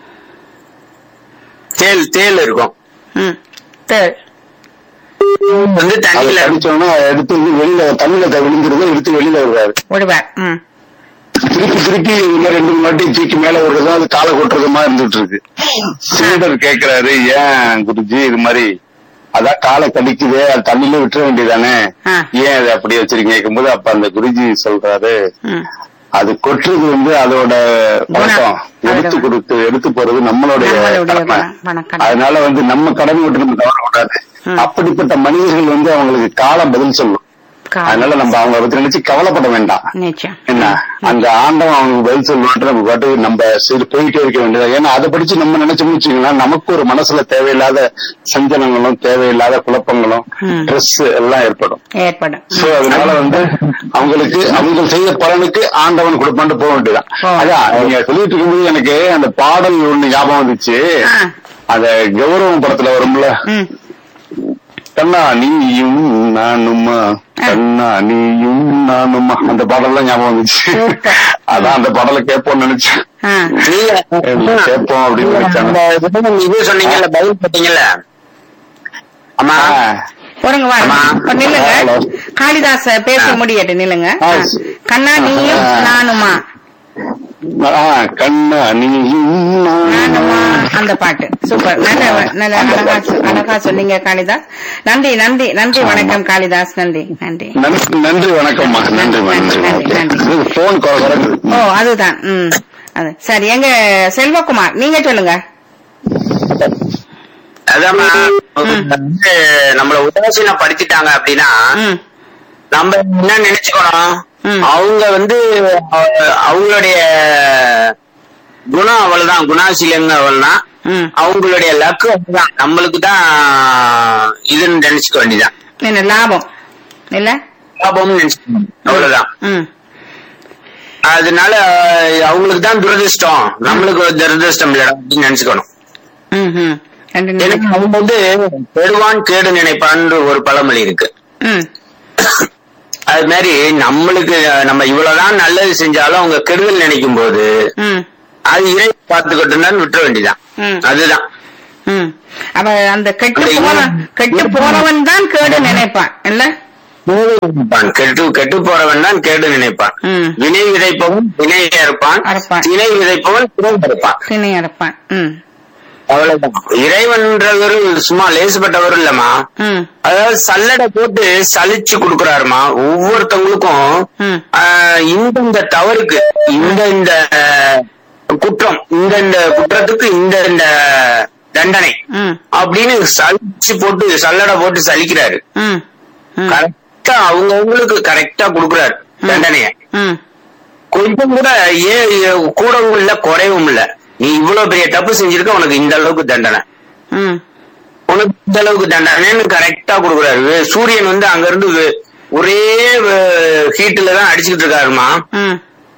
தேல் தேல் இருக்கும் ம் சரி வந்து அதை தண்ணியில கடிச்சோன்னா எடுத்து வந்து வெளியில தண்ணியில விழுந்துருது எடுத்து வெளியில வருவாரு விடுவார் ம் திருப்பி திருப்பி இன்னும் ரெண்டு மூணு வாட்டி தூக்கி மேல விடுறதும் அது காலை கொட்டுறதுமா இருந்துட்டு இருக்கு சீடர் கேக்குறாரு ஏன் குருஜி இது மாதிரி அதான் காலை கடிக்குதே அது தண்ணியில விட்டுற வேண்டியதானே ஆ. ஏன் அதை அப்படி வச்சிருக்கீங்க கேட்கும்போது அப்ப அந்த குருஜி சொல்றாரு ம் அது கொட்டுறது வந்து அதோட வழக்கம் குணம். எடுத்து கொடுத்து எடுத்து போறது நம்மளுடைய நம்மளுடைய கடமை பண- பணக்கடமை. அதனால வந்து நம்ம கடமை விட்டு நம்ம தவறக்கூடாது ம். அப்படிப்பட்ட மனிதர்கள் வந்து அவங்களுக்கு காலம் பதில் சொல்லும் காலம். அதனால நம்ம அவங்க பத்தி நினைச்சு கவலைப்பட வேண்டாம் நிச்சயம் என்ன அந்த ஆண்டவன் அவங்க பதில் சொல்லுவான்ட்டு நம்ம பாட்டு நம்ம சரி போயிட்டே இருக்க வேண்டியது ஏன்னா அதை படிச்சு நம்ம நினைச்சோம்னு வச்சுக்கோங்களா நமக்கு ஒரு மனசுல தேவையில்லாத சஞ்சலங்களும் தேவையில்லாத குழப்பங்களும் ம். ஸ்ட்ரெஸ் எல்லாம் ஏற்படும் ஏற்படும் சோ அதனால வந்து அவங்களுக்கு அவங்க செய்த பலனுக்கு ஆண்டவன் கொடுப்பான்ட்டு போக வேண்டியதான் போக அதான் நீங்க சொல்லிட்டு இருக்கும்போது எனக்கு அந்த பாடல் ஒண்ணு ஞாபகம் வந்துச்சு ஆ. அந்த கௌரவம் படத்துல வரும்ல ம் கண்ணா நீயும் நானுமா கண்ணா நீயும் நானுமா அந்த பாடல்லாம் ஞாபகம் வந்துச்சு Super. அதான் அந்த பாடலை கேட்போம்னு நினைச்சேன் ஆ நீங்க கேட்போம் அப்படின்னு நினைச்சேன் அந்த இதுல இது சொன்னீங்கல்ல பதில் போட்டீங்கல்ல ஆமா போறங்க வா ஆமா. இப்ப நில்லுங்க ஹலோ. காளிதாச பேசி ஆ. முடியட்டு நில்லுங்க ஆ. ஆ. கண்ணா நீயும் ஆ. நானுமா ஆ, கண்ணா நீயும் நானுமா நானுமா அந்த பாட்டு சூப்பர் நல்ல நல்ல அழகா சொ- அழகா சொன்னீங்க காளிதாஸ் நன்றி நன்றி நன்றி வணக்கம் காளிதாஸ் நன்றி நன்றி நன்றி நன்றி வணக்கம்மா நன்றி நன்றி, நன்றி, நன்றி. போன் குறைக்குது ஓ அதுதான் ம் அது சரி எங்க செல்வகுமார் நீங்க சொல்லுங்க அதாம்மா வந்து நம்மள உதாசீனப்படுத்திட்டாங்க அப்படின்னா ம் நம்ம என்ன நினைச்சுக்கணும் ம். அவங்க வந்து அஹ், அவங்களுடைய குணம் அவ்வளவுதான் குணாசீலங்க அவ்வளவுதான் ம் அவங்களுடைய லக்கு அதுதான் நம்மளுக்கு தான் இதுன்னு நினைச்சுக்க வேண்டியதான் என்ன லாபம் இல்ல லாபம்னு நினைச்சுக்கணும் அவ்வளவுதான் ம் அதனால அஹ், அவங்களுக்கு தான் துரதிர்ஷ்டம் நம்மளுக்கு ஒரு துரதிர்ஷ்டம் இல்லடா அப்படின்னு நினைச்சுக்கணும் ம் ம் ரெண்டு ஏன்னா நிமிடம். அவங்க வந்து கெடுவான் கேடு நினைப்பான்னு ஒரு பழமொழி இருக்கு ம் அது மாதிரி நம்மளுக்கு அஹ், நம்ம இவ்வளவுதான் நல்லது செஞ்சாலும் அவங்க கெடுதல் நினைக்கும் போது ம் அது இறை பார்த்துக்கிட்டு விட்டுற வேண்டியதான் ம். அதுதான் ம் அப்ப அந்த கெட்டு அந்த போன இரு- கெட்டு போனவன் தான் கேடு நினைப்பான் இல்ல நினைப்பான். கெட்டு கெட்டு போறவன் தான் கேடு நினைப்பான் ம். வினை விதைப்பவன் வினை அறுப்பான் அறுப்பான். திணை விதைப்பவன் திணை அறுப்பான் திணை அறுப்பான் ம் அவ்வளவுதான் இறைவன்றவர் சும்மா லேசுப்பட்டவர் இல்லம்மா ம் அதாவது சல்லடை போட்டு சலிச்சு கொடுக்கறாருமா ஒவ்வொருத்தவங்களுக்கும் ம் ஆஹ் இந்த இந்த தவறுக்கு இந்த இந்த ஆஹ், குற்றம் இந்த இந்த குற்றத்துக்கு இந்த இந்த தண்டனை ம் அப்படின்னு சலிச்சு போட்டு சல்லடை போட்டு சலிக்கிறாரு ம் ம் கரெக்டா அவங்கவுங்களுக்கு கரெக்டா கொடுக்குறாரு தண்டனைய ம் கொஞ்சம் கூட ஏ ஏ- கூடவும் இல்ல குறைவும் இல்ல நீ இவ்வளவு பெரிய தப்பு செஞ்சிருக்க உனக்கு இந்த அளவுக்கு தண்டனை ம் உனக்கு இந்த அளவுக்கு தண்டனைன்னு கரெக்டா கொடுக்குறாரு வே- சூரியன் வந்து அங்க இருந்து வே- ஒரே ஹீட்ல தான் அடிச்சுக்கிட்டு இருக்காருமா ம்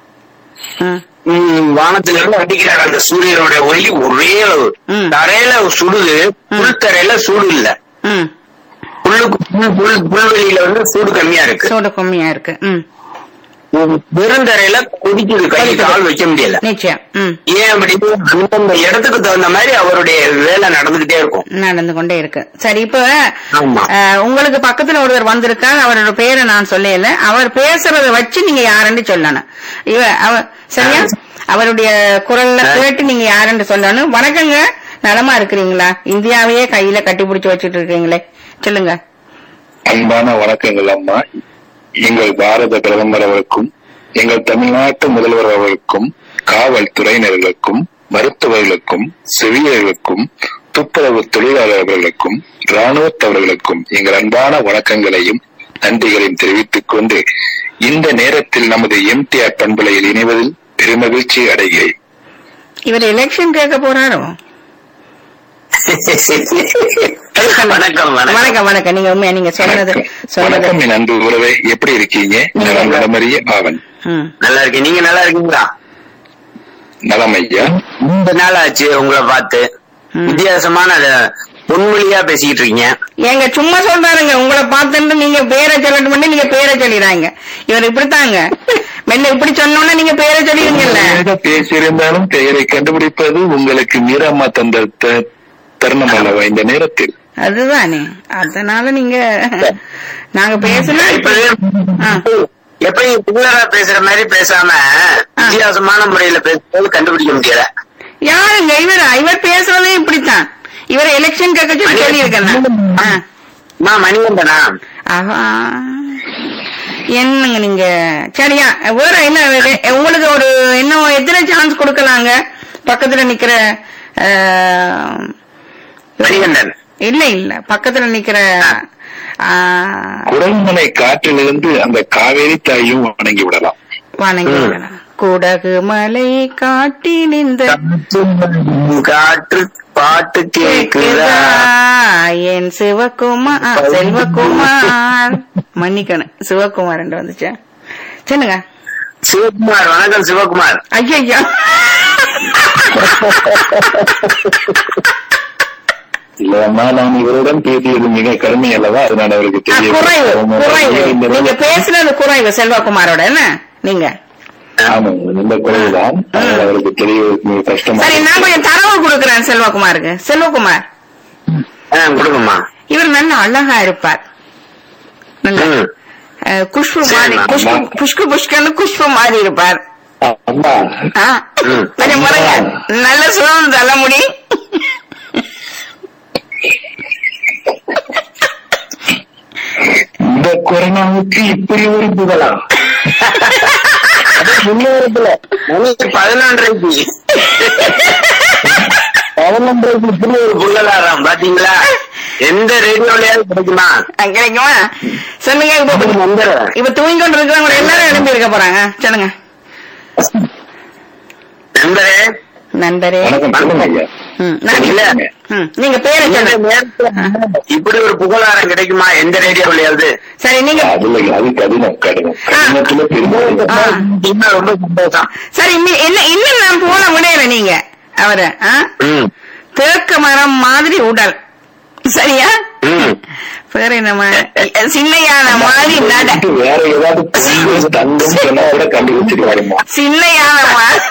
ம் ம், வானத்துல இருந்து அடிக்கிறாரு அந்த சூரியனுடைய ஒளி ஒரே அளவு ம். தரையில சுடுது புல் தரையில சூடு இல்ல ம் புல்லுக்கு புல் புல் புல்வெளியில வந்து சூடு கம்மியா இருக்கு சூடு கம்மியா இருக்கு ம் பெருந்தரையில கொதிக்குது கை கொதிக்குது. கால் வைக்க முடியல நிச்சயம் ம் ஏன் அப்படி அந்தந்த இடத்துக்கு தகுந்த மாதிரி அவருடைய வேலை நடந்துகிட்டே இருக்கும் நடந்து கொண்டே இருக்கு சரி இப்ப ஆமா. அஹ், உங்களுக்கு பக்கத்துல ஒருவர் வந்திருக்கார் அவரோட பேரை நான் சொல்லல அவர் பேசுறத வச்சு நீங்க யாருன்னு சொல்லணும் இவ அவ சரியா அவருடைய குரல்ல ஆ. கேட்டு நீங்க யாருன்னு சொல்லணும் வணக்கங்க நலமா இருக்கிறீங்களா இந்தியாவையே கையில கட்டி பிடிச்சு வச்சிட்டு இருக்கீங்களே சொல்லுங்க அன்பான வணக்கங்கள் அம்மா எங்கள் பாரத பிரதமர் அவருக்கும் எங்கள் தமிழ்நாட்டு முதல்வர் அவர்களுக்கும் காவல்துறையினர்களுக்கும் மருத்துவர்களுக்கும் செவிலியர்களுக்கும் துப்புரவு தொழிலாளர்களுக்கும் ராணுவத்தவர்களுக்கும் எங்கள் அன்பான வணக்கங்களையும் நன்றிகளையும் தெரிவித்துக் கொண்டு இந்த நேரத்தில் நமது எம்டிஆர் பண்பலையில் இணைவதில் பெருமகிழ்ச்சி அடைகிறேன் இவர் எலெக்ஷன் கேட்க போறாரோ வணக்கம் வணக்கம் வணக்கம் வணக்கம் நீங்க உண்மையா நீங்க சொன்னது சொன்னது வணக்கம் என் அன்பு உறவே எப்படி இருக்கீங்க நலம் நலமறிய ஆவன் ம். நல்லா இருக்கேன் நீங்க நல்லா இருக்கீங்களா நலம் ஐயா ரொம்ப நாள் ஆச்சு உங்களை பார்த்து ம். வித்தியாசமான அஹ், பொன்மொழியா பேசிக்கிட்டு இருக்கீங்க ஏங்க சும்மா சொல்றாருங்க உங்களை பார்த்துட்டு நீங்க பேரை சொல்லட்டும் பண்ணி நீங்க பேரை சொல்லிடுறாங்க இவர் இப்படித்தாங்க மெல்ல இப்படி சொன்னோன்னா நீங்க பேரை சொல்லிடுங்கல்ல எங்க பேசியிருந்தாலும் பெயரை கண்டுபிடிப்பது உங்களுக்கு மீராமா தந்த த- தருணம் அல்லவா இந்த நேரத்தில் அதுதானே அதனால நீங்க நாங்க பேசினா இப்பவே ஆ. எப்பயும் புகழரா பேசுற மாதிரி பேசாம வித்தியாசமான முறையில பேசும்போது கண்டுபிடிக்க முடியல யாருங்க இவர் இவர் பேசுறதே இப்படித்தான் இவர் எலெக்ஷன் கேட்க சொல்லி சொல்லியிருக்கேன் ஆ. அம்மா மணிகண்டனா ஆஹா. என்னங்க நீங்க சரியா வேற என்ன வேற- உங்களுக்கு ஒரு இன்னும் எத்தனை சான்ஸ் கொடுக்கலாங்க பக்கத்துல நிக்கிற ஆ, மணிகண்டன் இல்ல இல்ல பக்கத்துல நிக்கிற ஆ, குரல்மனை காற்றிலிருந்து அந்த காவேரி தாயும் வணங்கி விடலாம் வணங்கி ம். விடலாம். குடகு மலை காட்டி நின்ற காற்று பாட்டு கேக்குதா கேக்குதா என் சிவகுமார் செல்வகுமார் மன்னிக்கணும் சிவகுமார் என்று வந்துச்சு சொல்லுங்க சிவகுமார் வணக்கம் சிவகுமார் ஐயா இல்லையம்மா நான் இவருடன் பேசியது மிக கடுமை அல்லவா அதனால் அவருக்கு தெரிய குறைவு குறைவு நீங்க பேசுனது குறைவு செல்வகுமாரோட என்ன நீங்க ஆமாங்க இந்த குறைவுதான் அதனால் அவருக்கு தெரிய மிக கஷ்டமா சரி நான் கொஞ்சம் தரவு கொடுக்குறேன் செல்வகுமாருக்கு செல்வகுமார் ஆ, கொடுங்கம்மா இவர் நல்ல அழகா இருப்பார் நல்ல ம். அஹ், குஷ்பு சரி, மாதிரி நான் குஷ்பு நான் புஷ்கு புஷ்கன்னு குஷ்பு மாதிரி இருப்பார் அம்மா ஆ, ம். கொஞ்சம் முறைங்க நல்ல சுகம் தலைமுடி இந்த கொரோனாவுக்கு இப்படி ஒரு புகழா முன்னூறுல மணி பதினொன்றைக்கு பதினொன்றைக்கு இப்படி ஒரு புள்ளலாராம் பாத்தீங்களா எந்த ரேடியோலயாவது கிடைக்குமா அஹ், கிடைக்குமா சொல்லுங்க இப்ப வந்துடுறேன் இப்ப தூங்கி கொண்டு இருக்கிறவங்க எல்லாரும் எழுப்பி இருக்க போறாங்க சொல்லுங்க நண்பரே நண்பரே வணக்கம் சொல்லுங்க ஐயா ம், நான் இல்ல. ம், நீங்க பேரை இந்த சொல்லுங்க நேரத்துல இப்படி ஒரு புகழாரம் கிடைக்குமா எந்த ரேடியோலயாவது சரி நீங்க அது இல்லை அது கடினம் கடினம் கடினத்துல பெருமை ஆ. இன்னும் ரொம்ப சந்தோஷம் சரி இன்னி- என்ன இன்னும் நான் போன விடையில நீங்க அவரை ஆ? ம் தேக்கு மரம் மாதிரி உடல் சரியா ம் வேற என்னமா சின்ன யானை மாதிரி நட வேற ஏதாவது பொண்ணு, தங்கம் சொன்னா கூட கண்டுபிடிச்சிருவாருமா சின்ன யானை மாதிரி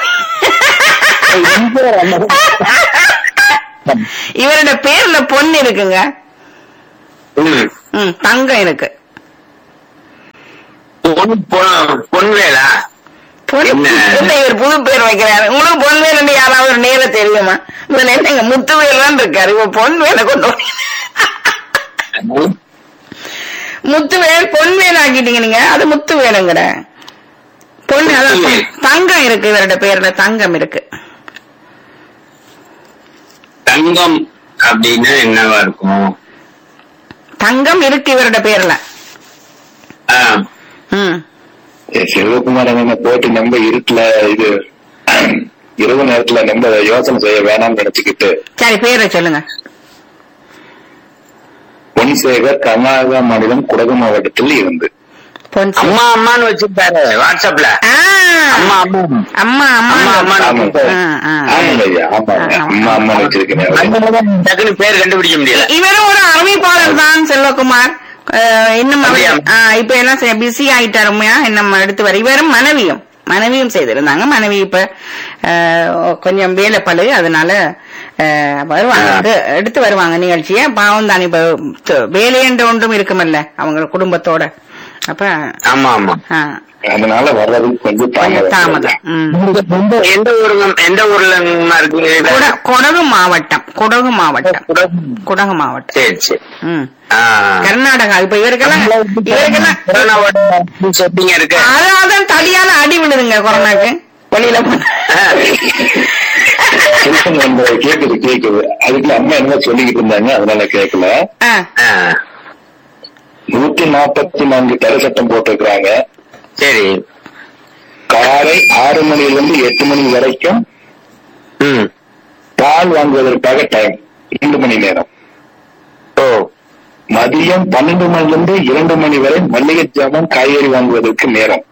இவரோட பேர்ல பொண்ணு இருக்குங்க ம் ம், தங்கம் இருக்கு பொன் பொன் பொன்வேலா பொன் என்ன? என்ன இவர் புது பேர் வைக்கிறாரு உங்களுக்கு பொன்வேல் யாராவது ஒரு நேர தெரியுமா இவன் என்னங்க முத்துவேல் தான் இருக்காரு இவன் பொன்வேலை கொண்டு வந்து முத்துவேல் பொன்வேல் ஆக்கிட்டீங்க நீங்க அது முத்துவேலுங்கிற பொண்ணு அதான் முத்துவேல். தங்கம் இருக்கு இவரோட பேர்ல தங்கம் இருக்கு தங்கம் அப்படின்னா என்னவா இருக்கும் தங்கம் இருக்கு இவரோட பேர்ல ஆ, ம் சிவகுமார் என்ன போட்டு நம்ம இருட்டுல இது இரவு நேரத்துல நம்ம யோசனை செய்ய வேணாம்னு நினைச்சுக்கிட்டு சரி பேரை சொல்லுங்க பொன்சேகர் கர்நாடகா மாநிலம் குடகு மாவட்டத்தில் இருந்து பொன் சே- அம்மா அம்மான்னு வச்சிருக்காரு வாட்ஸ்அப்ல ஆ, அம்மா அம்மா அம்மா அம்மா அம்மா அம்மான்னு ஆமாங்க. வச்சிருக்காரு. ஆ, ஆ. ஆமாங்க ஐயா ஆமாங்க அம்மா அம்மா வச்சிருக்கேன் அதனாலதான் டக்குனு பேர் கண்டுபிடிக்க முடியல இ- இவரும் ஒரு அறிவிப்பாளர் தான் செல்வகுமார் அஹ், இன்னும் அவர், அப்படியா? ஆ, இப்ப எல்லாம் பிஸி ஆயிட்டாருமையா இன்னும் எடுத்து வர இவரும் மனைவியும் மனைவியும் செய்திருந்தாங்க மனைவி இப்ப அஹ், கொஞ்சம் வேலை பழு அதனால அஹ், வருவாங்க ஆ. அது எடுத்து வருவாங்க நிகழ்ச்சிய பாவம் தான் இப்ப த- வேலையென்ற ஒன்றும் இருக்குமல்ல அவங்க குடும்பத்தோட அப்ப ஆமா ஆமா ஆ, அதனால வர்றதுக்கு கொஞ்சம் கொஞ்சம் தாமதம் தாமதம் ம். எந்த எந்த ஊருங்க எந்த ஊர்ல இருக்கு குட- கொடகு மாவட்டம் குடகு மாவட்டம் குடகு மாவட்டம் சரி சரி ம் ஆ. கர்நாடகா இப்ப இவருக்கெல்லாம் இவருக்கெல்லாம் கொரோனாவோட செட்டிங்க இருக்கு அதான் தடியால அடி விழுதுங்க கொரோனாக்கு வெளியில போனா. சிறுசன் வந்து கேக்குது கேக்குது அதுக்கு அம்மா என்ன சொல்லிக்கிட்டு இருந்தாங்க அதனால கேட்கல ஆ, ஆ, நூத்தி நாற்பத்தி நான்கு தடை சட்டம் போட்டிருக்கிறாங்க சரி காலை ஆறு மணில இருந்து எட்டு மணி வரைக்கும் ம் பால் வாங்குவதற்காக டைம் இரண்டு மணி நேரம் ஓ மதியம் பன்னெண்டு மணில இருந்து இரண்டு மணி வரை மல்லிகை ஜாமான் காய்கறி வாங்குவதற்கு நேரம்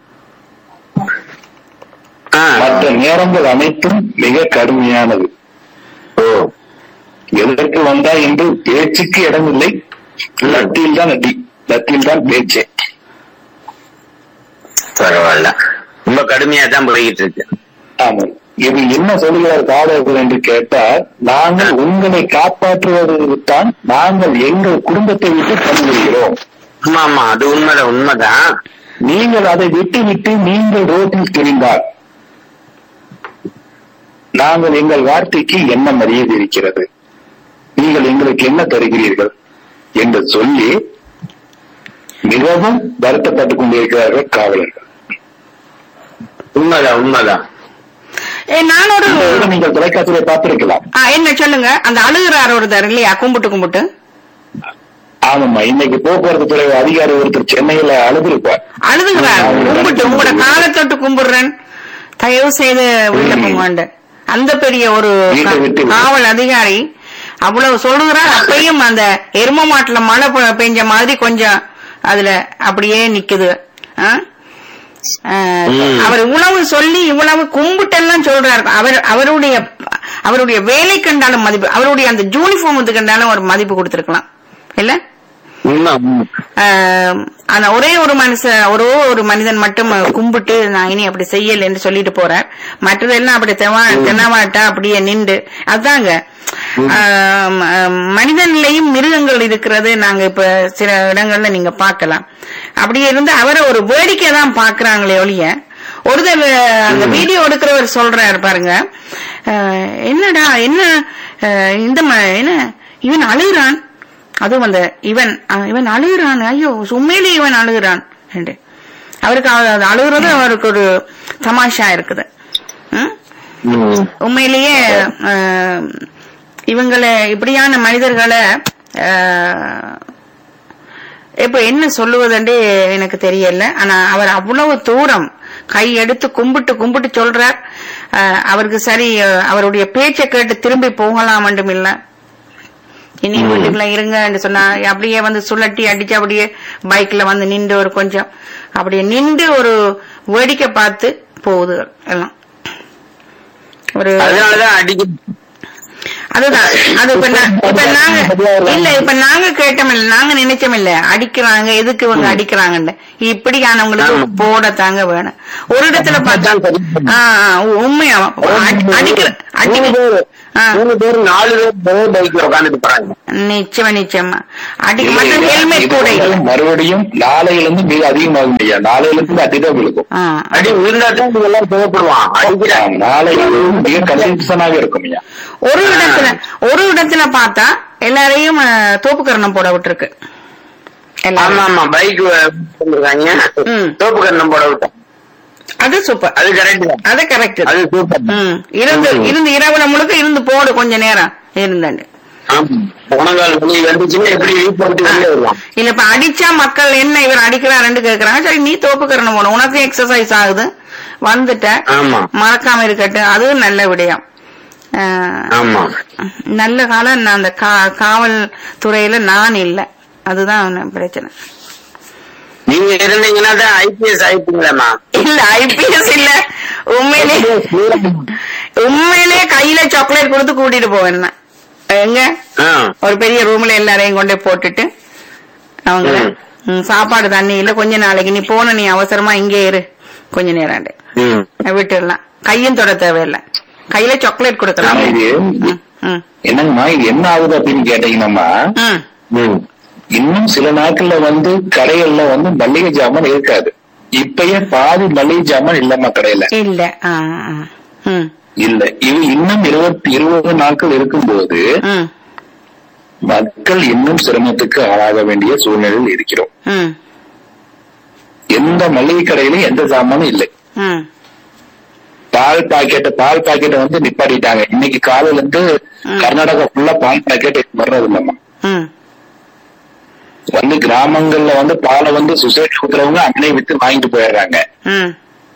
ஆ மற்ற நேரங்கள் அனைத்தும் மிக கடுமையானது ஓ எதற்கு வந்தா என்று பேச்சுக்கு இடமில்லை லட்டியில் தான் அடி லட்டியில் தான் பேச்சு பரவாயில்ல ரொம்ப கடுமையா தான் போய்கிட்டு இருக்கு ஆமாம் இது என்ன சொல்லுகிறார் காவலர்கள் என்று கேட்டால் நாங்கள் உங்களை காப்பாற்றுவதற்குத்தான் நாங்கள் எங்கள் குடும்பத்தை விட்டு பணிபுரிகிறோம் ஆமா ஆமா அது உண்மைதான் உண்மைதான் நீங்கள் அதை விட்டு விட்டு நீங்கள் ரோட்டில் திரிந்தால் நாங்கள் எங்கள் வார்த்தைக்கு என்ன மரியாதை இருக்கிறது நீங்கள் எங்களுக்கு என்ன தருகிறீர்கள் என்று சொல்லி மிகவும் வருத்தப்பட்டுக் கொண்டிருக்கிறார்கள் காவலர்கள் உண்மைதான் உண்மைதான் ஏ, நான் ஒரு இதை நீங்கள் தொலைக்காட்சியில பார்த்திருக்கலாம் ஆ, என்ன சொல்லுங்க அந்த அழுகிறார் ஒருத்தர் இல்லையா கும்பிட்டு கும்பிட்டு ஆமாம்மா இன்னைக்கு போக்குவரத்து துறை அதிகாரி ஒருத்தர் சென்னையில அழுதுருப்பார் அழுதுகிறார் கும்பிட்டு உங்களோட காலை தொட்டு கும்பிடுறேன் தயவு செய்து விண்ணப்பம் வேண்டு அந்த பெரிய ஒரு வீட்டை விட்டு விடு. காவல் அதிகாரி அவ்வளவு சொல்லுகிறார் அப்பயும் அந்த எரும மாட்டுல மழை பெ- பெஞ்ச மாதிரி கொஞ்சம் அதுல அப்படியே நிக்குது ஆ? ஆ, ம். அவர் இவ்வளவு சொல்லி இவ்வளவு கும்பிட்டெல்லாம் சொல்றாரு அவர் அவருடைய அவருடைய வேலை கண்டாலும் மதிப்பு அவருடைய அந்த யூனிஃபார்ம் கண்டாலும் ஒரு மதிப்பு கொடுத்திருக்கலாம் இல்ல உண்மை உண்மை. ஆஹ் ஆனா ஒரே ஒரு மனுஷ ஒரு ஒரு மனிதன் மட்டும் கும்பிட்டு நான் இனி அப்படி செய்யல என்று சொல்லிட்டு போறார் மற்றதெல்லாம் அப்படி தெவா தென்னாவாட்டா அப்படியே நின்று அதாங்க ஆஹ் ம- மனிதனிலையும் மிருகங்கள் இருக்கிறது நாங்க இப்ப சில இடங்கள்ல நீங்க பார்க்கலாம் அப்படி இருந்து அவரை ஒரு வேடிக்கை தான் பாக்குறாங்களே ஒழிய ஒருத்தர் அந்த வீடியோ எடுக்கிறவர் சொல்றாரு பாருங்க ஆஹ் என்னடா என்ன ஆஹ் இந்த ம- என்ன இவன் அழுகிறான் அதுவும் அந்த இவன் அஹ், இவன் அழுகிறான் ஐயோ உண்மையிலே இவன் அழுகிறான் என்று அவருக்கு அவ- அது அழுகிறது அவருக்கு ஒரு தமாஷா இருக்குது ம்? ம். உண்மையிலேயே அஹ், இவங்களை இப்படியான மனிதர்களை அஹ், இப்ப என்ன சொல்லுவதுன்றே எனக்கு தெரியல ஆனா அவர் அவ்வளவு தூரம் கை எடுத்து கும்பிட்டு கும்பிட்டு சொல்றார் அஹ், அவருக்கு சரி அஹ், அவருடைய பேச்சை கேட்டு திரும்பி போகலாம் மட்டும் இல்ல இனி வீட்டுக்குள்ள இருங்க சொன்னா அப்படியே வந்து சுழட்டி அடிச்சு அப்படியே பைக்ல வந்து நின்று ஒரு கொஞ்சம் அப்படியே நின்று ஒரு வேடிக்கை பார்த்து போகுது எல்லாம் ஒரு அதனாலதான் அடிக்க அதுதான் அது இப்ப நா- இப்ப நாங்க இல்ல இப்ப நாங்க கேட்டோம் இல்ல நாங்க நினைச்சோம் இல்ல அடிக்கிறாங்க எதுக்கு இவங்க அடிக்கிறாங்கன்னு இப்படியானவங்களுக்கு ஆமா. போட தாங்க வேணும் ஒரு இடத்துல பார்த்தா அதான் சரி. ஆ, ஆ, உண்மையா அடி- அடிக்கிற மூணு அடிக்க பேர் ஆ. மூணு பேர் நாலு பேர் ஒரே பைக்ல உட்காந்துட்டு போறாங்க நிச்சயமா நிச்சயமா அடிக்க இல்லை, மட்டும் இல்லை. ஹெல்மெட் இது கூட இல்ல வந்து மறுபடியும் நாளையிலிருந்து மிக அதிகமாகும் ஐயா நாளையிலிருந்து அதிகம் விழுக்கும் ஆ, அடி விழுந்தாதான் இவங்க எல்லாம் தேவைப்படுவான் அடிக்கிறாங்க நாளையிலிருந்து மிக கண்டிஷனாக இருக்கும் ஐயா ஒரு இடத்துல ஒரு இடத்துல பார்த்தா எல்லாரையும் ஆ, தோப்புக்கரணம் போட விட்டுருக்கு ஆமா எல்லாரும் ஆமா பைக் இருக்காங்க ம். தோப்பு கண்ணம் போட விட்டோம் அது சூப்பர் அது கரெக்ட் தான் அது கரெக்ட் அது சூப்பர் ம் இருந்து இருந்து இரவுல முழுக்க இருந்து போடு கொஞ்ச நேரம் இருந்தாண்டு ஆமா உணங்கால் வலி வந்துச்சுன்னா எப்படி வீட்டு போட்டு வெளியே வருவான் இல்ல இப்ப அடிச்சா மக்கள் என்ன இவர் அடிக்கிறாருன்னு கேக்குறாங்க சரி நீ தோப்புக்கரணம் போன உனக்கு எக்ஸசைஸ் ஆகுது வந்துட்ட ஆமா. மறக்காம இருக்கட்டும் அதுவும் நல்ல விடயம் ஆஹ், ஆமா நல்ல காலம் நான் அந்த கா- காவல் துறையில நான் இல்ல அதுதான் பிரச்சனை நீங்க இருந்தீங்கன்னா தான் ஐபிஎஸ் ஆயிப்பீங்களேம்மா இல்ல ஐபிஎஸ் இல்ல உண்மையிலே உண்மையிலே கையில சாக்லேட் கொடுத்து கூட்டிட்டு போவேன் நான். எங்க ஆ. ஒரு பெரிய ரூம்ல எல்லாரையும் கொண்டு போய் போட்டுட்டு அவங்க ம். ம், சாப்பாடு தண்ணி இல்ல கொஞ்ச நாளைக்கு நீ போன நீ அவசரமா இங்கே இரு கொஞ்ச நேரம் ம். விட்டுடலாம் கையும் தொட தேவையில்லை கையில சாக்லேட் கொடுக்கலாம் ஆனா இது ம், ம், என்னங்கம்மா இது என்ன ஆகுது அப்படின்னு கேட்டீங்கன்னா ம். ம். இன்னும் சில நாட்கள்ல வந்து கடைகள்ல வந்து மல்லிகை ஜாமான் இருக்காது இப்பயே பாதி மல்லிகை ஜாமான் இல்லம்மா கடையில இல்ல ஆ, ஆ. ம், இல்ல இது இன்னும் இருபத்தி இருபது நாட்கள் இருக்கும்போது ம், மக்கள் இன்னும் சிரமத்துக்கு ஆளாக வேண்டிய சூழ்நிலையில் இருக்கிறோம் ம், எந்த மளிகை கடையிலும் எந்த சாமானும் இல்லை ம். பால் பாக்கெட் பால் பாக்கெட்டை வந்து நிப்பாட்டிட்டாங்க இன்னைக்கு காலையில இருந்து கர்நாடகா ஃபுல்லா பால் பாக்கெட் வர்றது இல்லம்மா ம். வந்து கிராமங்கள்ல வந்து பாலை வந்து சொசைட்டி ஊத்துறவங்க அங்கனே வித்து வாங்கிட்டு போயிடுறாங்க ம்.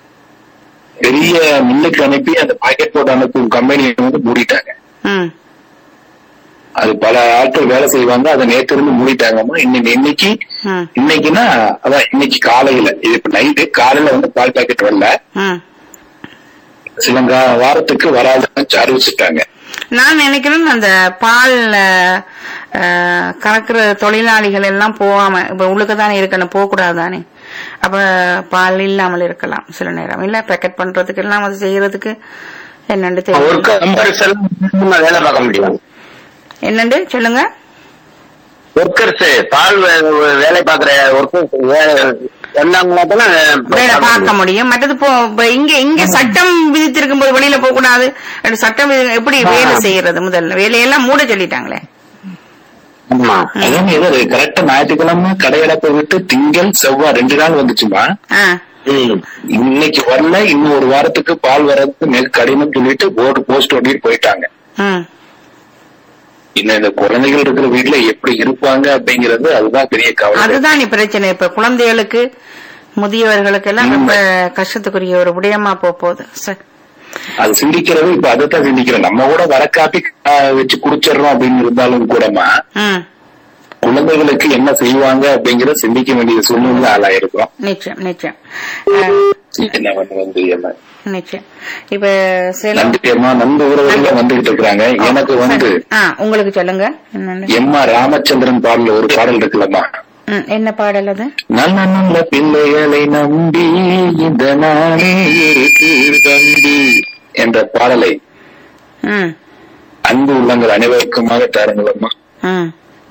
பெரிய மில்லுக்கு அனுப்பி அந்த பாக்கெட் போட்டு அனுப்பும் கம்பெனியை வந்து மூடிட்டாங்க ம். அது பல ஆட்கள் வேலை செய்வாங்க அதை நேத்து இருந்து மூடிட்டாங்கம்மா இன்னைக்கு இன்னைக்கு ம் இன்னைக்குன்னா அதான் இன்னைக்கு காலையில இது இப்ப நைட்டு காலையில வந்து பால் பாக்கெட் வரல ம் சில கா- வாரத்துக்கு வராதுன்னு அறிவிச்சுட்டாங்க நான் நினைக்கிறேன் அந்த பால் அஹ், கறக்குற தொழிலாளிகள் எல்லாம் போகாம இப்ப உள்ளுக்கு தானே இருக்கணும் போக கூடாது தானே அப்ப பால் இல்லாமல் இருக்கலாம் சில நேரம் இல்ல பேக்கெட் பண்றதுக்கு எல்லாம் அது செய்யறதுக்கு என்னன்னு தெரியும் ஒர்க்கர்ஸ் எல்லாம் வேலை பார்க்க முடியும் என்னண்டு சொல்லுங்க ஒர்க்கர்ஸ் பால் வே- வேலை பார்க்கிற ஒர்க்கர்ஸ் வந்தாங்கன்னா வேலை பார்க்க முடியும் மற்றது போ இப்ப இங்க இங்க சட்டம் விதித்திருக்கும் போது வெளியில போக கூடாது அப்படி சட்டம் விதி- எப்படி வேலை செய்யறது முதல்ல வேலையெல்லாம் மூட சொல்லிட்டாங்களே ஆமா அதான் ஏதோ கரெக்டா ஞாயிற்றுக்கிழமை கடையடைப்பை விட்டு திங்கள் செவ்வாய் ரெண்டு நாள் வந்துச்சுமா ஆ ம். இன்னைக்கு வரல இன்னும் ஒரு வாரத்துக்கு பால் வர்றது மிக கடினம் சொல்லிட்டு போர்டு போஸ்ட் ஓட்டிட்டு போயிட்டாங்க ம் இன்னும் இந்த குழந்தைகள் இருக்கிற வீட்டுல எப்படி இருப்பாங்க அப்படிங்கறது அதுதான் பெரிய கவலை அதுதான் நீ பிரச்சனை இப்ப குழந்தைகளுக்கு முதியவர்களுக்கு எல்லாம் ரொம்ப கஷ்டத்துக்குரிய ஒரு விடயமா போக போகுது சரி அது சிந்திக்கிறது இப்ப அதைத்தான் சிந்திக்கிறோம் நம்ம கூட வர காப்பி ஆஹ், வச்சு குடிச்சிடுறோம் அப்படின்னு இருந்தாலும் கூடமா ம் குழந்தைகளுக்கு என்ன செய்வாங்க அப்படிங்கறத சிந்திக்க வேண்டிய சூழ்நிலை ஆளாயிருக்கிறோம் நிச்சயம் நிச்சயம் அஹ், என்ன பண்ண வந்து என்ன நிச்சயம் இப்ப சில நன்றி அம்மா நண்பு உறவுகள் வந்துகிட்டு இருக்கிறாங்க எனக்கு வந்து ஆ உங்களுக்கு சொல்லுங்க என்னன்னு எம் ஆர் ராமச்சந்திரன் பாடல ஒரு பாடல் இருக்குல்லம்மா ம், என்ன பாடல் அது நல்ல நல்ல பிள்ளைகளை நம்பி இந்த நாளே இருக்கு தம்பி என்ற பாடலை ம் அன்பு உள்ளங்கள் அனைவருக்குமாக தாருங்களம்மா ம்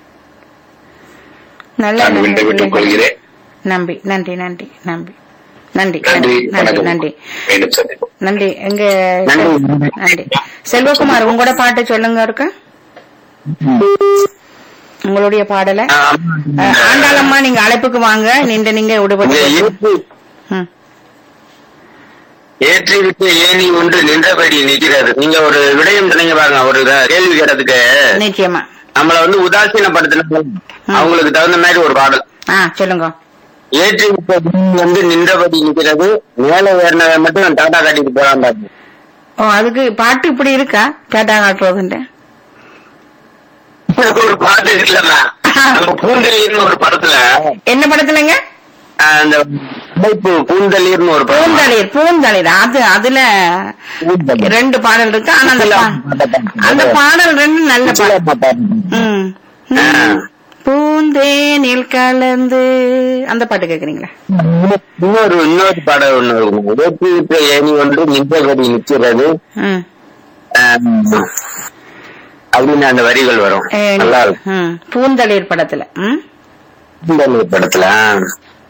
நல்ல நான் நல்ல விண்டை விட்டுக் பிள்ளைகள். கொள்கிறேன் நம்பி நன்றி நன்றி நன்றி நன்றி நன்றி நன்றி வணக்கம் நன்றி மீண்டும் சந்திப்போம் நன்றி எங்க நன்றி. நன்றி செல்வகுமார் உங்களோட பாட்டு சொல்லுங்க இருக்க உங்களுடைய பாடல அஹ், ஆண்டாளம்மா நீங்க அழைப்புக்கு வாங்க நின்று நீங்க இங்க விடுபட்டு ஏற்றி ம். ஏற்றி விட்டு ஏணி ஒன்று நின்றபடி நிற்கிறது நீங்க ஒரு விடயம் சொன்னீங்க பாருங்க ஒரு இத- கேள்வி கேட்டதுக்கு நிச்சயமா நம்மள வந்து உதாசீனப்படுத்தின அவங்களுக்கு தகுந்த மாதிரி ஒரு பாடல் ஆ சொல்லுங்க ஏற்றி விட்ட ஏணி வந்து நின்றபடி நிற்கிறது மேல ஏறினதை மட்டும் டாடா காட்டிட்டு போறான் பாருங்க ஓ அதுக்கு பாட்டு இப்படி இருக்கா கேட்டா காட்டுறதுன்ட்டு ஒரு பாட்டு இல்லைன்னா நம்ம பூந்தளிர்னு ஒரு படத்துல என்ன படத்துலங்க ஆஹ், அந்த அமைப்பு பூந்தளிர்னு ஒரு படம் பூந்தளிர் பூந்தளிர் அது அதுல ரெண்டு பாடல் இருக்கு ஆனா அந்த பா- அந்த பாடல் ரெண்டு நல்ல பாடல் ம். ம். பூந்தேனில் கலந்து அந்த பாட்டு கேக்குறீங்களா இன்னொரு இன்னொரு பாடல் ஒண்ணு இருக்கும் ஏற்றி விட்ட ஏணி ஒன்று நின்றபடி நிற்கிறது ம். ஆஹ், அப்படின்னு அந்த வரிகள் வரும் ஏ, நல்லா இருக்கும் ம். பூந்தளிர் படத்துல ம் பூந்தளிர் படத்துல ஆஹ்.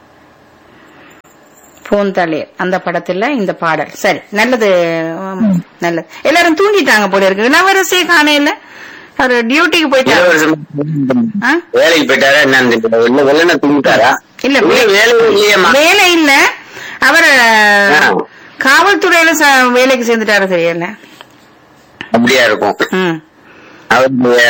பூந்தளிர் அந்த படத்துல இந்த பாடல் சரி நல்லது ம், நல்லது எல்லாரும் தூங்கிட்டாங்க போல இருக்கு இளவரசியை காணையில அவர் டியூட்டிக்கு போயிட்டாரு இளவரசர் ஆ? வேலைக்கு போயிட்டாரா என்னன்னு தெரியல இல்ல வெள்ளன தூங்கிட்டாரா இல்ல, இல்ல வே- வேலை இல்லையம்மா வேலை இல்ல அவர் ஆ. காவல்துறையில ச- வேலைக்கு சேர்ந்துட்டாரு தெரியல அப்படியா இருக்கும் ம் அவருடைய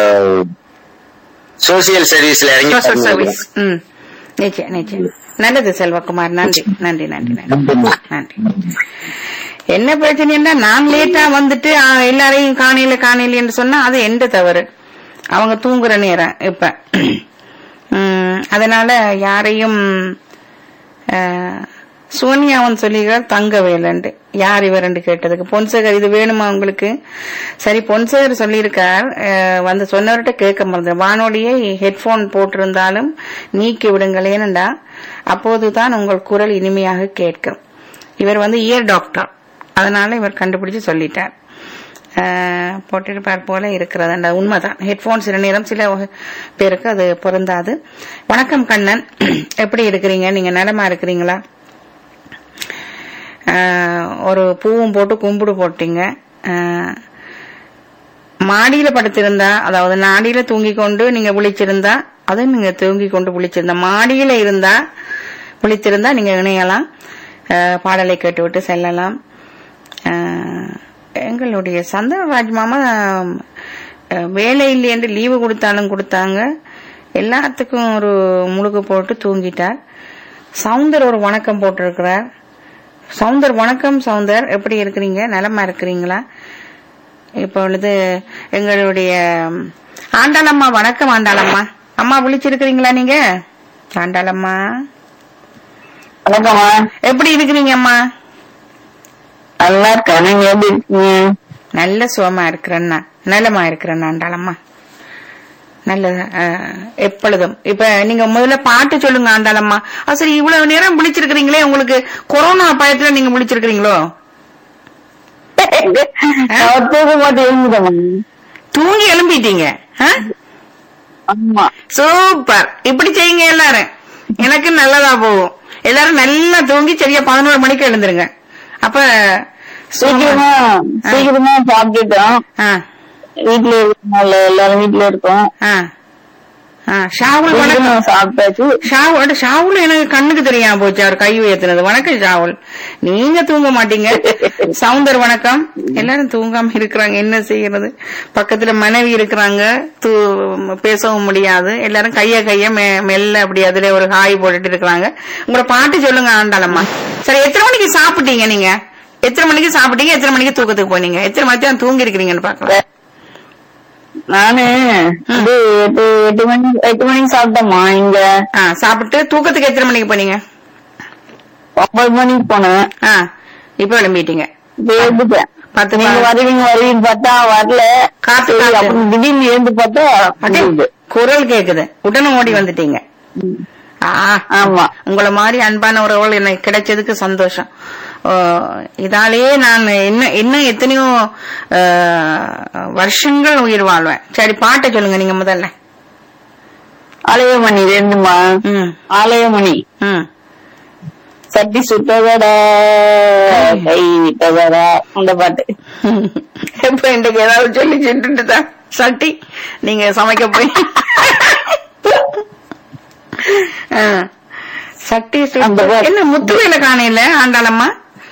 சோசியல் சர்வீஸ்ல இறங்கி சோசியல் சர்வீஸ் ம் நிச்சயம் நிச்சயம் நல்லது செல்வகுமார் நன்றி நன்றி நன்றி நன்றி நன்றி என்ன பிரச்சனைன்னா நான் லேட்டா வந்துட்டு ஆ, எல்லாரையும் காணையில காணையில என்று சொன்னா அது எந்த தவறு அவங்க தூங்குற நேரம் இப்ப உம், அதனால யாரையும் அஹ், சோனியாவன் சொல்லுகிறார் தங்க வேலண்டு யார் இவரண்டு கேட்டதுக்கு பொன்சேகர் இது வேணுமா உங்களுக்கு சரி பொன்சேகர் சொல்லியிருக்கார் அஹ், வந்து சொன்னவர்கிட்ட கேட்க மறந்து வானொலியை ஹெட்போன் போட்டிருந்தாலும் நீக்கி விடுங்கள் ஏனண்டா அப்போதுதான் உங்கள் குரல் இனிமையாக கேட்கும் இவர் வந்து இயர் டாக்டர் அதனால இவர் கண்டுபிடிச்சு சொல்லிட்டார் அஹ், போட்டிருப்பார் போல இருக்கிறது உண்மைதான் ஹெட்போன் சில நேரம் சில வகை பேருக்கு அது பொருந்தாது வணக்கம் கண்ணன் எப்படி இருக்கிறீங்க நீங்க நலமா இருக்கிறீங்களா அஹ், ஒரு பூவும் போட்டு கும்பிடு போட்டீங்க அஹ், மாடியில படுத்திருந்தா அதாவது நாடியில தூங்கி கொண்டு நீங்க விழிச்சிருந்தா அது நீங்க தூங்கி கொண்டு விழிச்சிருந்தா மாடியில இருந்தா விழித்திருந்தா நீங்க இணையலாம் அஹ், பாடலை கேட்டுவிட்டு செல்லலாம் அஹ், எங்களுடைய சந்தனராஜ் மாமா அஹ், வேலை இல்லை என்று லீவு கொடுத்தாலும் கொடுத்தாங்க எல்லாத்துக்கும் ஒரு முழுக்கு போட்டு தூங்கிட்டார் சவுந்தர் ஒரு வணக்கம் போட்டிருக்கிறார் சவுந்தர் வணக்கம் சவுந்தர் எப்படி இருக்கிறீங்க நலமா இருக்கிறீங்களா இப்பொழுது எங்களுடைய ஆண்டாளம்மா வணக்கம் ஆண்டாளம்மா அம்மா விழிச்சிருக்கிறீங்களா நீங்க ஆண்டாளம்மா வணக்கம்மா எப்படி இருக்கிறீங்க அம்மா நல்லா இருக்கேன் நீங்க எப்படி இருக்கீங்க நல்ல சுகமா இருக்கிறேன்னா நலமா இருக்கிறேன் ஆண்டாளம்மா நல்ல அஹ், எப்பொழுதும் இப்ப நீங்க முதல்ல பாட்டு சொல்லுங்க ஆண்டாளம்மா ஆ, சரி இவ்வளவு நேரம் விழிச்சிருக்கிறீங்களே உங்களுக்கு கொரோனா பயத்துல நீங்க விழிச்சிருக்கிறீங்களோ நான் தூக்க மாட்டேன் எழுந்துட்டேன் தூங்கி எழும்பிட்டீங்க ஆ? ஆமா சூப்பர் இப்படி செய்யுங்க எல்லாரும் எனக்கு நல்லதா போகும் எல்லாரும் நல்லா தூங்கி சரியா பதினோரு மணிக்கு எழுந்துருங்க அப்ப சீக்கிரமா சீக்கிரமா சாப்பிட்டுட்டோம் ஆ, வீட்டுல இருக்கோம்ல எல்லாரும் வீட்டுல இருக்கோம் ஆ. ஆ, ஷாவுல் வணக்கம் சீக்கிரமா சாப்பிட்டாச்சு ஷாவுல் ஷாவுல் எனக்கு கண்ணுக்கு தெரியாம போச்சு அவர் கை உயர்த்தினது வணக்கம் ஷாவுல் நீங்க தூங்க மாட்டீங்க சவுந்தர் வணக்கம் எல்லாரும் தூங்காம இருக்கிறாங்க என்ன செய்யறது பக்கத்துல மனைவி இருக்கிறாங்க தூ- பேசவும் முடியாது எல்லாரும் கைய கைய மெ- மெல்ல அப்படி அதுல ஒரு ஹாய் போட்டுட்டு இருக்கிறாங்க உங்களோட பாட்டு சொல்லுங்க ஆண்டாளம்மா சரி எத்தனை மணிக்கு சாப்பிட்டீங்க நீங்க எத்தனை மணிக்கு சாப்பிட்டீங்க எத்தனை மணிக்கு தூக்கத்துக்கு போனீங்க எத்தனை மணிக்கு தான் தூங்கி இருக்கிறீங்கன்னு பாக்கலாம் நானு இது எட்டு எட்டு மணி எட்டு மணிக்கு சாப்பிட்டோம்மா இங்க ஆ சாப்பிட்டு தூக்கத்துக்கு எத்தனை மணிக்கு போனீங்க ஒன்பது மணிக்கு போனேன் ஆ இப்ப எழும்பிட்டீங்க இப்ப எழுந்துட்டேன் பத்து நீங்க மணி வருவீங்க வருவீங்கன்னு பார்த்தா வரல காத்து, சரி, காத்து. அப்புறம் திடீர்னு எழுந்து பார்த்தா அடே, முடியுது. குரல் கேக்குது உடனே ஓடி வந்துட்டீங்க ஆ, ஆமா உங்களை மாதிரி அன்பான உறவுகள் எனக்கு கிடைச்சதுக்கு சந்தோஷம் ஓ, இதாலேயே நான் இன்னும் இன்னும் எத்தனையோ ஆ, வருஷங்கள் உயிர் வாழ்வேன் சரி பாட்டை சொல்லுங்க நீங்க முதல்ல ஆலயமணி ரெண்டுமா ம் ஆலயமணி ம் சட்டி சுட்டதடா கை விட்டதடா அந்த பாட்டு இப்ப இன்றைக்கு ஏதாவது சொல்லி சென்றுட்டுதான் சட்டி நீங்க சமைக்க போய் ஆ. சட்டி சுட்டு- அந்த பாட்டு. என்ன முத்துவேல காணையில ஆண்டாளம்மா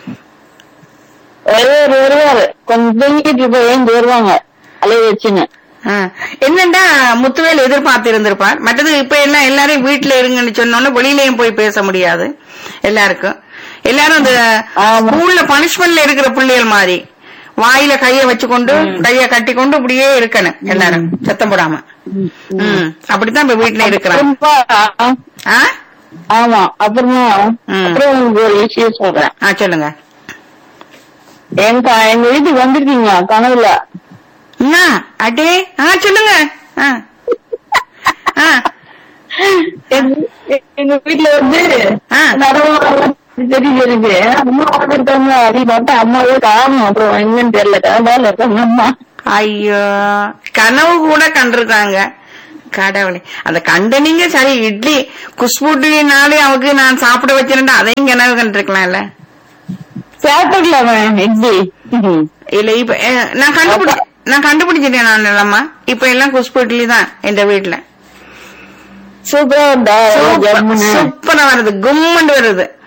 வருவாரு வருவாரு கொஞ்சம் தூங்கிட்டு இருப்ப ஏந்து வருவாங்க அலைய வச்சுன்னு ஆ. என்னண்டா முத்துவேல் எதிர்பார்த்து இருந்திருப்பார் மற்றது இப்ப எல்லாம் எல்லாரையும் வீட்டுல இருங்கன்னு சொன்னோன்னு வெளியிலயும் போய் பேச முடியாது எல்லாருக்கும் எல்லாரும் அந்த ஆமா. ஸ்கூல்ல பனிஷ்மெண்ட்ல இருக்கிற பிள்ளைகள் மாதிரி வாயில கைய வச்சுக்கொண்டு கைய கட்டி கொண்டு இப்படியே இருக்கணும் எல்லாரும் சத்தம் போடாம ம் அப்படித்தான் இப்ப வீட்டுல இருக்கிறான் அப்புறமா, ஆ ஆமா அப்புறமா ம். அப்புறம் உங்களுக்கு ஒரு விஷயம் சொல்றேன் ஆ சொல்லுங்க எங்க எங்க வீட்டுக்கு வந்திருக்கீங்க கனவுல என்ன அடே ஆ சொல்லுங்க ஆ ஆ எங்க- எங்க வீட்டுல வந்து ஆ. நடவு தெரியுது இருக்கு அம்மா வந்திருக்காங்க அப்படின்னு பார்த்தா அம்மாவே காரணம் அப்புறம் எங்கன்னு தெரியல வேலை இருக்காங்க அம்மா ஐயோ கனவு கூட கண்டிருக்காங்க கடவுளே அந்த கண்ட நீங்க சரி இட்லி குஷ்பு இட்லினாலே அவக்கு நான் சாப்பிட வச்சிருந்தா அதையும் கனவு கண்டிருக்கலாம்ல சாப்பிடலாமே இட்லி இல்ல இப்ப அஹ், நான் கண்டுபிடி நான் கண்டுபிடிச்சிட்டேன் நான் இல்லம்மா இப்ப எல்லாம் குஷ்பு இட்லி தான் எங்க வீட்டுல சூப்பரா இருந்தா ஜம்முன்னு சூப்பரா வருது கும்முண்டு வருது